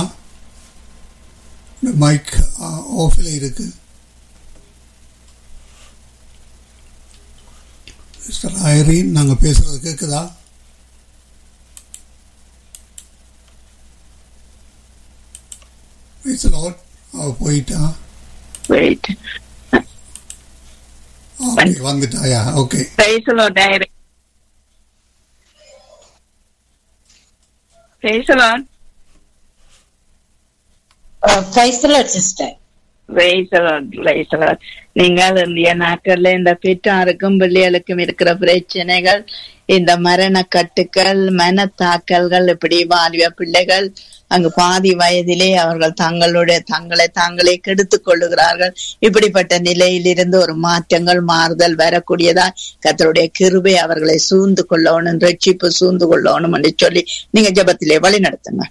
S2: மைக் ஆஃபில் இருக்கு சிஸ்டர் ஐரீன் நாங்க பேசுறது கேக்குதா Praise the Lord. அவ போயிட்டா
S3: wait.
S2: ஓகே வந்துட்டாயா okay
S3: Praise the Lord, Irene. Praise the Lord.
S8: Praise sister
S3: Praise the Lord. Praise the Lord. நீங்கள் இந்திய நாட்கள்ல இந்த பெற்றாருக்கும் பிள்ளைகளுக்கும் இருக்கிற பிரச்சனைகள் இந்த மரண கட்டுக்கள் மனத்தாக்கல்கள் இப்படி வாலிப பிள்ளைகள் அங்கு பாதி வயதிலே அவர்கள் தங்களுடைய தங்களை தாங்களே கெடுத்துக் கொள்ளுகிறார்கள் இப்படிப்பட்ட நிலையிலிருந்து ஒரு மாற்றங்கள் மாறுதல் வரக்கூடியதா கத்தருடைய கிருபை அவர்களை சூழ்ந்து கொள்ளணும் ரட்சிப்பு சூழ்ந்து கொள்ளணும் என்று சொல்லி நீங்க ஜெபத்திலே வழி நடத்துங்க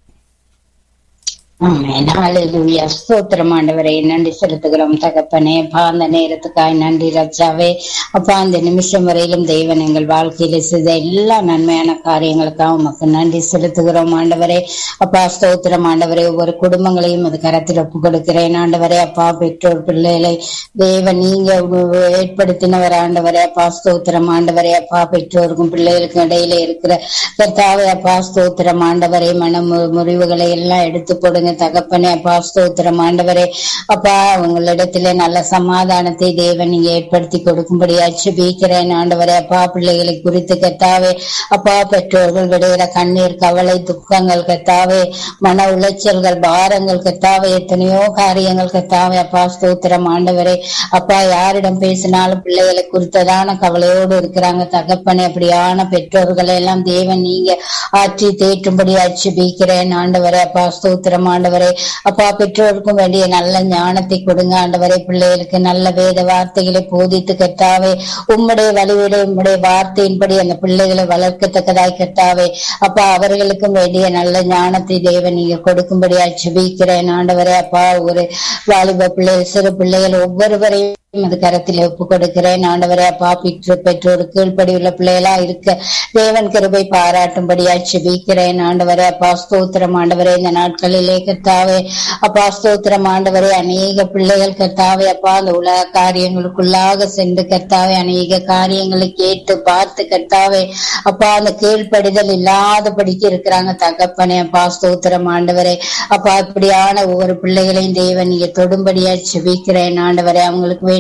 S8: ஆமென் ஹalleluya ஸ்தோத்திரம் ஆண்டவரே நன்றி செலுத்துகிறோம் தகப்பனே அப்பா அந்த நேரத்துக்காய் நன்றி ரச்சாவே அப்பா அந்த நிமிஷம் வரையிலும் தெய்வன் எங்கள் வாழ்க்கையில செய்த எல்லா நன்மையான காரியங்களுக்காக உமக்கு நன்றி செலுத்துகிறோம் ஆண்டவரே அப்பா ஸ்தோத்திரம் ஆண்டவரே ஒவ்வொரு குடும்பங்களையும் அது கரத்தில் ஒப்பு கொடுக்கிறேன் ஆண்டவரே அப்பா பெற்றோர் பிள்ளைகளை தேவன் நீங்க ஏற்படுத்தினவர் ஆண்டவரே அப்பா ஸ்தோத்திரம் ஆண்டவரே அப்பா பெற்றோருக்கும் பிள்ளைகளுக்கும் இடையில இருக்கிற கர்த்தாவே அப்பா ஸ்தோத்திரம் ஆண்டவரே மன மு- முறிவுகளை எல்லாம் எடுத்து போடுங்க தகப்பனே அப்பா ஸ்தோத்திரம் ஆண்டவரே அப்பா உங்களிடத்திலே நல்ல சமாதானத்தை தேவன் நீங்க ஏற்படுத்தி கொடுக்கும்படியா ஜெபிக்கிறேன் ஆண்டவரே அப்பா பிள்ளைகளை குறித்து கத்தாவே அப்பா பெற்றோர்கள் விடையிற கண்ணீர் கவலை துக்கங்கள் கத்தாவே மன உளைச்சல்கள் பாரங்கள் கத்தாவே எத்தனையோ காரியங்கள் கத்தாவே அப்பா ஸ்தோத்திரம் ஆண்டவரே அப்பா யாரிடம் பேசினாலும் பிள்ளைகளை குறித்ததான கவலையோடு இருக்கிறாங்க தகப்பனே அப்படியான பெற்றோர்களை எல்லாம் தேவன் நீங்க ஆற்றி தேற்றும்படி அச்சுபிக்கிறேன் ஆண்டவரே அப்பா ஸ்தோத்திரம் ஆண்டவரே அப்பா பெற்றோருக்கும் வேண்டிய நல்ல ஞானத்தை கொடுங்க ஆண்டவரே பிள்ளைகளுக்கு நல்ல வேத வார்த்தைகளை போதித்து கட்டாவே உம்முடைய வழிவிட உம்முடைய வார்த்தையின்படி அந்த பிள்ளைகளை வளர்க்கத்தக்கதாய் கட்டாவே அப்பா அவர்களுக்கும் வேண்டிய நல்ல ஞானத்தை தேவன் நீங்க கொடுக்கும்படி அச்சுபிக்கிறேன் ஆண்டவரே அப்பா ஒரு வாலிப பிள்ளைகள் சிறு பிள்ளைகள் ஒவ்வொருவரையும் அது கரத்தில் ஒப்பு கொடுக்கிறேன் ஆண்டவரே அப்பா பெற்று பெற்றோர் கீழ்ப்படி உள்ள பிள்ளைகளா இருக்க தேவன் கிருபை பாராட்டும்படியா செபிக்கிறேன் ஆண்டவரே அப்பா ஸ்தோத்திரம் ஆண்டவரே இந்த நாட்களிலே கர்த்தாவே அப்பா ஸ்தோத்திரம் ஆண்டவரே அநேக பிள்ளைகள் கர்த்தாவே அப்பா அந்த உலக காரியங்களுக்குள்ளாக சென்று கர்த்தாவே அநேக காரியங்களை கேட்டு பார்த்து கர்த்தாவே அப்பா அந்த கீழ்ப்படிதல் இல்லாதபடிக்கு இருக்கிறாங்க தகப்பனே அப்பா ஸ்தோத்திரம் ஆண்டவரே அப்பா இப்படியான ஒவ்வொரு பிள்ளைகளையும் தேவன் நீங்க தொடும்படியா செபிக்கிறேன் ஆண்டவரே அவங்களுக்கு வேண்டிய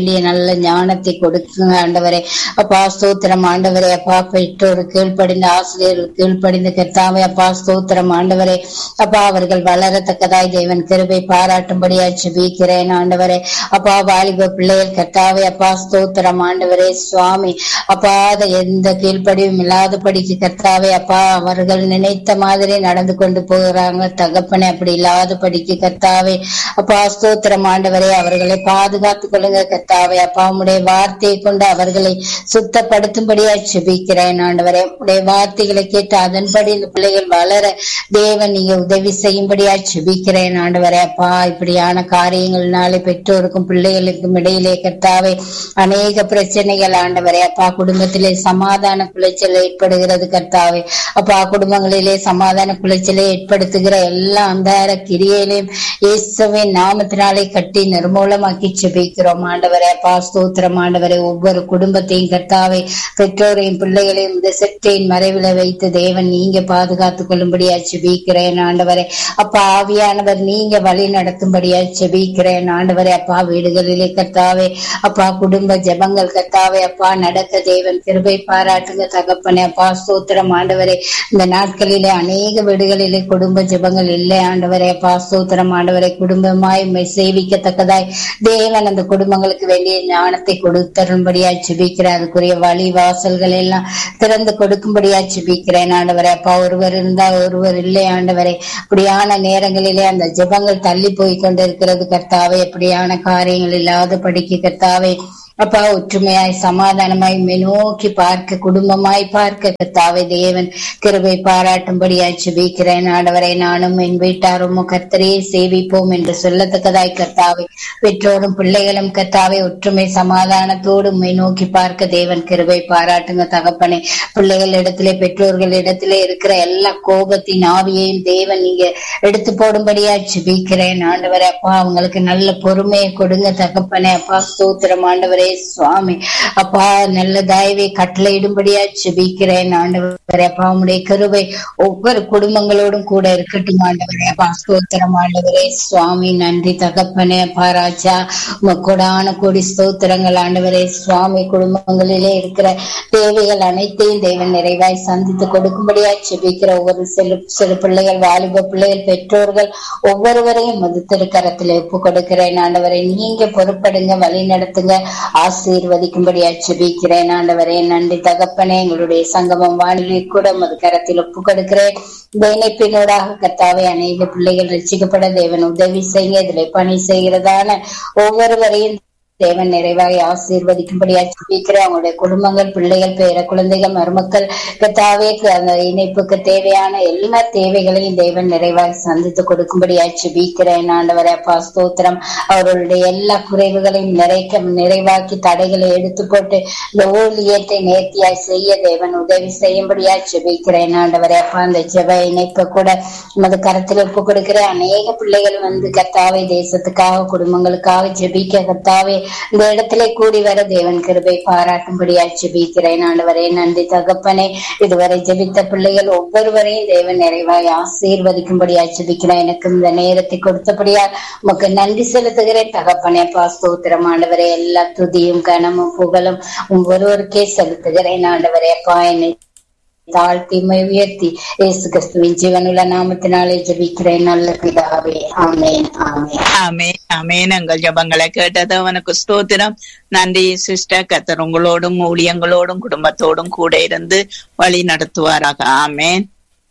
S8: வேண்டிய நல்ல ஞானத்தை கொடுக்குங்க ஆண்டவரே அப்பா ஸ்தோத்திரம் ஆண்டவரே அப்பா பெற்றோர் கீழ்ப்படிந்த ஆசிரியர்கள் கீழ்ப்படிந்த கர்த்தாவே அப்பா ஸ்தோத்திரம் ஆண்டவரே அப்பா அவர்கள் வளரத்தக்கதாய் தேவன் கிருபை பாராட்டும்படியா ஜெபிக்கிறேன் ஆண்டவரே அப்பா வாலிப பிள்ளைகள் கர்த்தாவே அப்பா ஸ்தோத்திரம் ஆண்டவரே சுவாமி அப்பா அதை எந்த கீழ்ப்படியும் இல்லாதபடிக்கு கர்த்தாவே அப்பா அவர்கள் நினைத்த மாதிரி நடந்து கொண்டு போகிறாங்க தகப்பனே அப்படி இல்லாதபடிக்கு கர்த்தாவே அப்பா ஸ்தோத்திரம் ஆண்டவரே அவர்களை பாதுகாத்துக் கொள்ளுங்க கர்த்தாவே அப்பா உடைய வார்த்தையை கொண்டு அவர்களை சுத்தப்படுத்தும்படியா செபிக்கிறேன் ஆண்டவரே உடைய வார்த்தைகளை கேட்டு அதன்படி இந்த பிள்ளைகள் வளர தேவன் நீங்க உதவி செய்யும்படியா செபிக்கிறேன் ஆண்டவரே அப்பா இப்படியான காரியங்கள்னாலே பெற்றோருக்கும் பிள்ளைகளுக்கும் இடையிலே கர்த்தாவே அநேக பிரச்சனைகள் ஆண்டவரே அப்பா குடும்பத்திலே சமாதான குலைச்சல் ஏற்படுகிறது கர்த்தாவே அப்பா குடும்பங்களிலே சமாதான குலைச்சலை ஏற்படுத்துகிற எல்லா அந்தார கிரியையிலையும் இயேசுவின் நாமத்தினாலே கட்டி நிர்மூலமாக்கி செபிக்கிறோம் ஆண்டவரே அப்பா ஸ்தோத்திரம் ஆண்டவரே ஒவ்வொரு குடும்பத்தையும் கர்த்தாவே பெற்றோரையும் பிள்ளைகளையும் இந்த செட்டின் மறைவில வைத்து தேவன் நீங்க பாதுகாத்துக் கொள்ளும்படியா செபிக்கிறேன் ஆண்டவரே அப்பா ஆவியானவர் நீங்க வழி நடத்தும்படியா செபிக்கிறேன் ஆண்டவரே அப்பா வீடுகளிலே கர்த்தாவே அப்பா குடும்ப ஜெபங்கள் கர்த்தாவே அப்பா நடக்க தேவன் கிருபை பாராட்டுங்க தகப்பனே அப்பா ஸ்தோத்திரம் ஆண்டவரே இந்த நாட்களிலே அநேக வீடுகளிலே குடும்ப ஜெபங்கள் இல்லை ஆண்டவரே அப்பா ஸ்தோத்திரம் ஆண்டவரே குடும்பமாய் உம்மை சேவிக்கத்தக்கதாய் தேவன் அந்த குடும்பங்களுக்கு வேண்டிய ஞானத்தை கொடுத்தரும்படியா ஜெபிக்கிறேன் அதுக்குரிய வழி வாசல்கள் எல்லாம் திறந்து கொடுக்கும்படியா ஜெபிக்கிறேன் ஆண்டவரே அப்பா ஒருவர் இருந்தா ஒருவர் இல்லை ஆண்டவரே இப்படியான நேரங்களிலே அந்த ஜெபங்கள் தள்ளி போய் கொண்டிருக்கிறது கர்த்தாவே எப்படியான காரியங்கள் இல்லாத படிக்க கர்த்தாவே அப்பா ஒற்றுமையாய் சமாதானமாய் உம்மை நோக்கி பார்க்க குடும்பமாய் பார்க்க கர்த்தாவே தேவன் கிருபை பாராட்டும்படியாய் ஜெபிக்கிறேன் ஆண்டவரை நானும் என் வீட்டாரும் கர்த்தரையே சேவிப்போம் என்று சொல்லத்தக்கதாய் கர்த்தாவே பெற்றோரும் பிள்ளைகளும் கர்த்தாவே ஒற்றுமை சமாதானத்தோடு உம்மை நோக்கி பார்க்க தேவன் கிருபை பாராட்டுங்க தகப்பனே பிள்ளைகள் இடத்திலே பெற்றோர்கள் இடத்திலே இருக்கிற எல்லா கோபத்தின் ஆவியையும் தேவன் நீங்க எடுத்து போடும்படியா ஜெபிக்கிறேன் ஆண்டவரே அப்பா அவங்களுக்கு நல்ல பொறுமையை கொடுங்க தகப்பனே அப்பா ஸ்தோத்திரம் ஆண்டவரே சுவாமி அப்பா நல்ல தயவை கட்டளையிடும்படியா ஜெபிக்கிறேன் ஆண்டவரே அப்பா உம்முடைய கிருபை ஒவ்வொரு குடும்பங்களோடும் கூட இருக்கட்டும் ஆண்டவரே அப்பா ஸ்தோத்திரம் ஆண்டவரே சுவாமி நன்றி தகப்பனே அப்பா ராஜா உமக்கூடான கோடி ஸ்தோத்திரங்கள் ஆண்டவரே சுவாமி குடும்பங்களிலே இருக்கிற தேவைகள் அனைத்தையும் தேவன் நிறைவாய் சந்தித்து கொடுக்கும்படியா ஜெபிக்கிற ஒவ்வொரு சிறு சிறு பிள்ளைகள் வாலிப பிள்ளைகள் பெற்றோர்கள் ஒவ்வொருவரையும் மது திருக்கரத்தில் ஒப்பு கொடுக்கிறேன் ஆண்டவரை நீங்க பொறுப்படுங்க வழி நடத்துங்க ஆசீர்வதிக்கும்படியா ஜெபிக்கிறேன் ஆண்டவரே நன்றி தகப்பனே எங்களுடைய சங்கமம் வானிலை கூட மது கரத்தில் ஒப்பு கொடுக்கிறேன் இந்த இணைப்பினூடாக கத்தாவை அநேக பிள்ளைகள் ரசிக்கப்பட தேவன் உதவி செய்ய இதுல பணி செய்கிறதான ஒவ்வொருவரையும் தேவன் நிறைவாய் ஆசீர்வதிக்கும்படியா ஜெபிக்கிறேன் அவங்களுடைய குடும்பங்கள் பிள்ளைகள் பேர குழந்தைகள் மருமக்கள் கத்தாவே அந்த இணைப்புக்கு தேவையான எல்லா தேவைகளையும் தேவன் நிறைவாய் சந்தித்து கொடுக்கும்படியா ஜெபிக்கிறேன் ஆண்டவரே அப்பா ஸ்தோத்திரம் அவர்களுடைய எல்லா குறைவுகளையும் நிறைக்க நிறைவாக்கி தடைகளை எடுத்து போட்டு இந்த ஊழியத்தை நேர்த்தியாய் செய்ய தேவன் உதவி செய்யும்படியா ஜெபிக்கிறேன் ஆண்டவரே அப்பா அந்த ஜெப இணைப்பை கூட உமது கரத்தில் ஒப்பு கொடுக்கிற அநேக பிள்ளைகள் வந்து கத்தாவே தேசத்துக்காக குடும்பங்களுக்காக ஜெபிக்க கத்தாவே இந்த இடத்திலே கூடி வர தேவன் கிருபை பாராட்டும்படியா ஜெபிக்கிறேன் ஆண்டவரே நன்றி தகப்பனே இதுவரை ஜெபித்த பிள்ளைகள் ஒவ்வொருவரையும் தேவன் நிறைவாய் ஆசீர்வதிக்கும்படியா ஜெபிக்கிறேன் எனக்கு இந்த நேரத்தை கொடுத்தபடியா உமக்கு நன்றி செலுத்துகிறேன் தகப்பனே அப்பா ஸ்தோத்திரம் ஆண்டவரே எல்லா துதியும் கனமும் புகழும் ஒவ்வொருவருக்கே செலுத்துகிறேன் ஆண்டவரே அப்பா என்னை தாழ்த்தி உம்மை உயர்த்தி இயேசு கிறிஸ்துவின் ஜீவனுள்ள நாமத்தினாலே ஜெபிக்கிறேன் நல்ல பிதாவே ஆமென் ஆமென்
S3: ஆமே ஆமேன் எங்கள் ஜபங்களை கேட்டது அவனுக்கு ஸ்தோத்திரம் நன்றி சிஸ்டர் கத்தர் உங்களோடும் ஊழியங்களோடும் குடும்பத்தோடும் கூட இருந்து வழி நடத்துவாராக ஆமேன்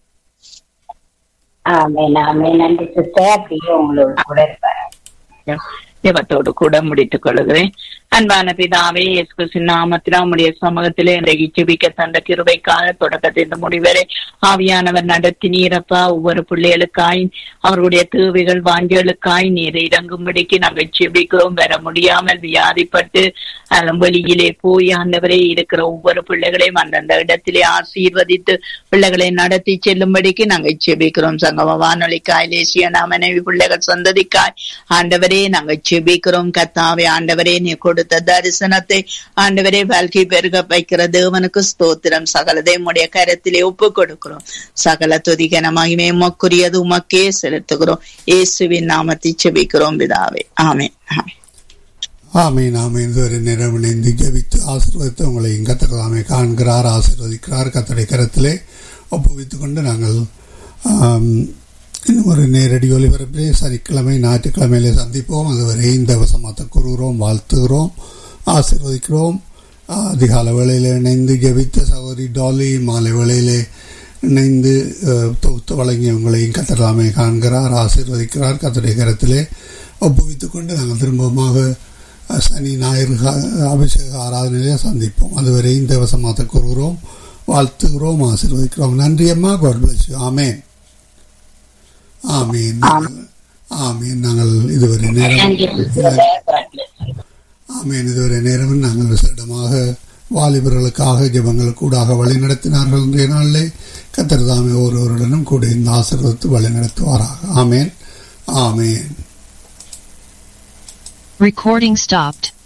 S8: ஆமென் ஆமென் நன்றி சிஸ்டர் அப்படியே உங்களோட கூட இருப்பார்
S3: ஜபத்தோடு கூட முடித்துக் கொள்கிறேன் அன்பான பிதாவே இயேசு கிறிஸ்துவின் நாமத்தில் உம்முடைய சமூகத்திலே இன்றைக்கு ஜெபிக்க தந்த கிருபைக்காக தொடக்கத்திலிருந்து முடிவரை ஆவியானவர் நடத்தினீரப்பா ஒவ்வொரு பிள்ளைகளுக்காய் அவர்களுடைய தேவைகள் வாஞ்சலுக்காய் நீர் இறங்கும்படிக்கு நாங்கள் ஜெபிக்கிறோம் வர முடியாமல் வியாதிப்பட்டு அலம்பலியிலே போய் ஆண்டவரே இருக்கிற ஒவ்வொரு பிள்ளைகளையும் அந்தந்த இடத்திலே ஆசீர்வதித்து பிள்ளைகளை நடத்தி செல்லும்படிக்கு நாங்கள் ஜெபிக்கிறோம் சங்கம வானொலிக்காய் லேசிய மனைவி பிள்ளைகள் சந்ததிக்காய் ஆண்டவரே நாங்கள் ஜெபிக்கிறோம் கத்தாவே ஆண்டவரே நீ கொடுத்த தரிசனத்தை ஆண்டவரே வாழ்க்கை பெருக வைக்கிற தேவனுக்கு ஸ்தோத்திரம் சகலதை உடைய கரத்திலே ஒப்பு கொடுக்கிறோம் சகல துதிகன மகிமை உமக்குரியது உமக்கே செலுத்துகிறோம் இயேசுவின் நாமத்தை செபிக்கிறோம் பிதாவே ஆமே ஆமே
S2: ஆமீன் ஆமீன் இதுவரை நேரம் இணைந்து ஜெபித்து ஆசீர்வதித்து உங்களை கத்தரதாமே காண்கிறார் ஆசீர்வதிக்கிறார் கத்தடை கரத்திலே ஒப்புவித்துக் கொண்டு நாங்கள் ஆம், இன்னும் ஒரு நேரடி ஒலிபரப்பிலே சனிக்கிழமை ஞாயிற்றுக்கிழமையிலே சந்திப்போம் அதுவரை இந்த வசமாத்த கூறுகிறோம் வாழ்த்துகிறோம் ஆசீர்வதிக்கிறோம் அதிகால வேளையில் இணைந்து ஜெபித்த சகோதரி டாலி மாலை வேளையிலே இணைந்து அஹ், தொகுத்து வழங்கி உங்களையும் கத்தரலாமை காண்கிறார் ஆசீர்வதிக்கிறார் கத்தடை கரத்திலே ஒப்புவித்துக் கொண்டு நாங்கள் திரும்பமாக அஹ், சனி ஞாயிறு கா- அபிஷேக ஆராதனையிலே சந்திப்போம் அதுவரை இந்த வசமாத்த கூறுகிறோம் வாழ்த்துகிறோம் ஆசீர்வதிக்கிறோம் நன்றி அம்மா காட் பிளஸ் யூ ஆமேன் ஆமீன் நாங்கள்- ஆமீன் நாங்கள் இதுவரை நேரம் ஆமீன் இதுவரை நேரம் நாங்கள் விசேடமாக வாலிபர்களுக்காக ஜெபங்களுக்கு கூடாக வழி நடத்தினார்கள் இன்றைய நாளிலே கத்தர் தாமே ஒருவருடனும் கூட இந்த ஆசீர்வதித்து வழி நடத்துவாராக ஆமேன் ஆமேன்
S9: Recording stopped.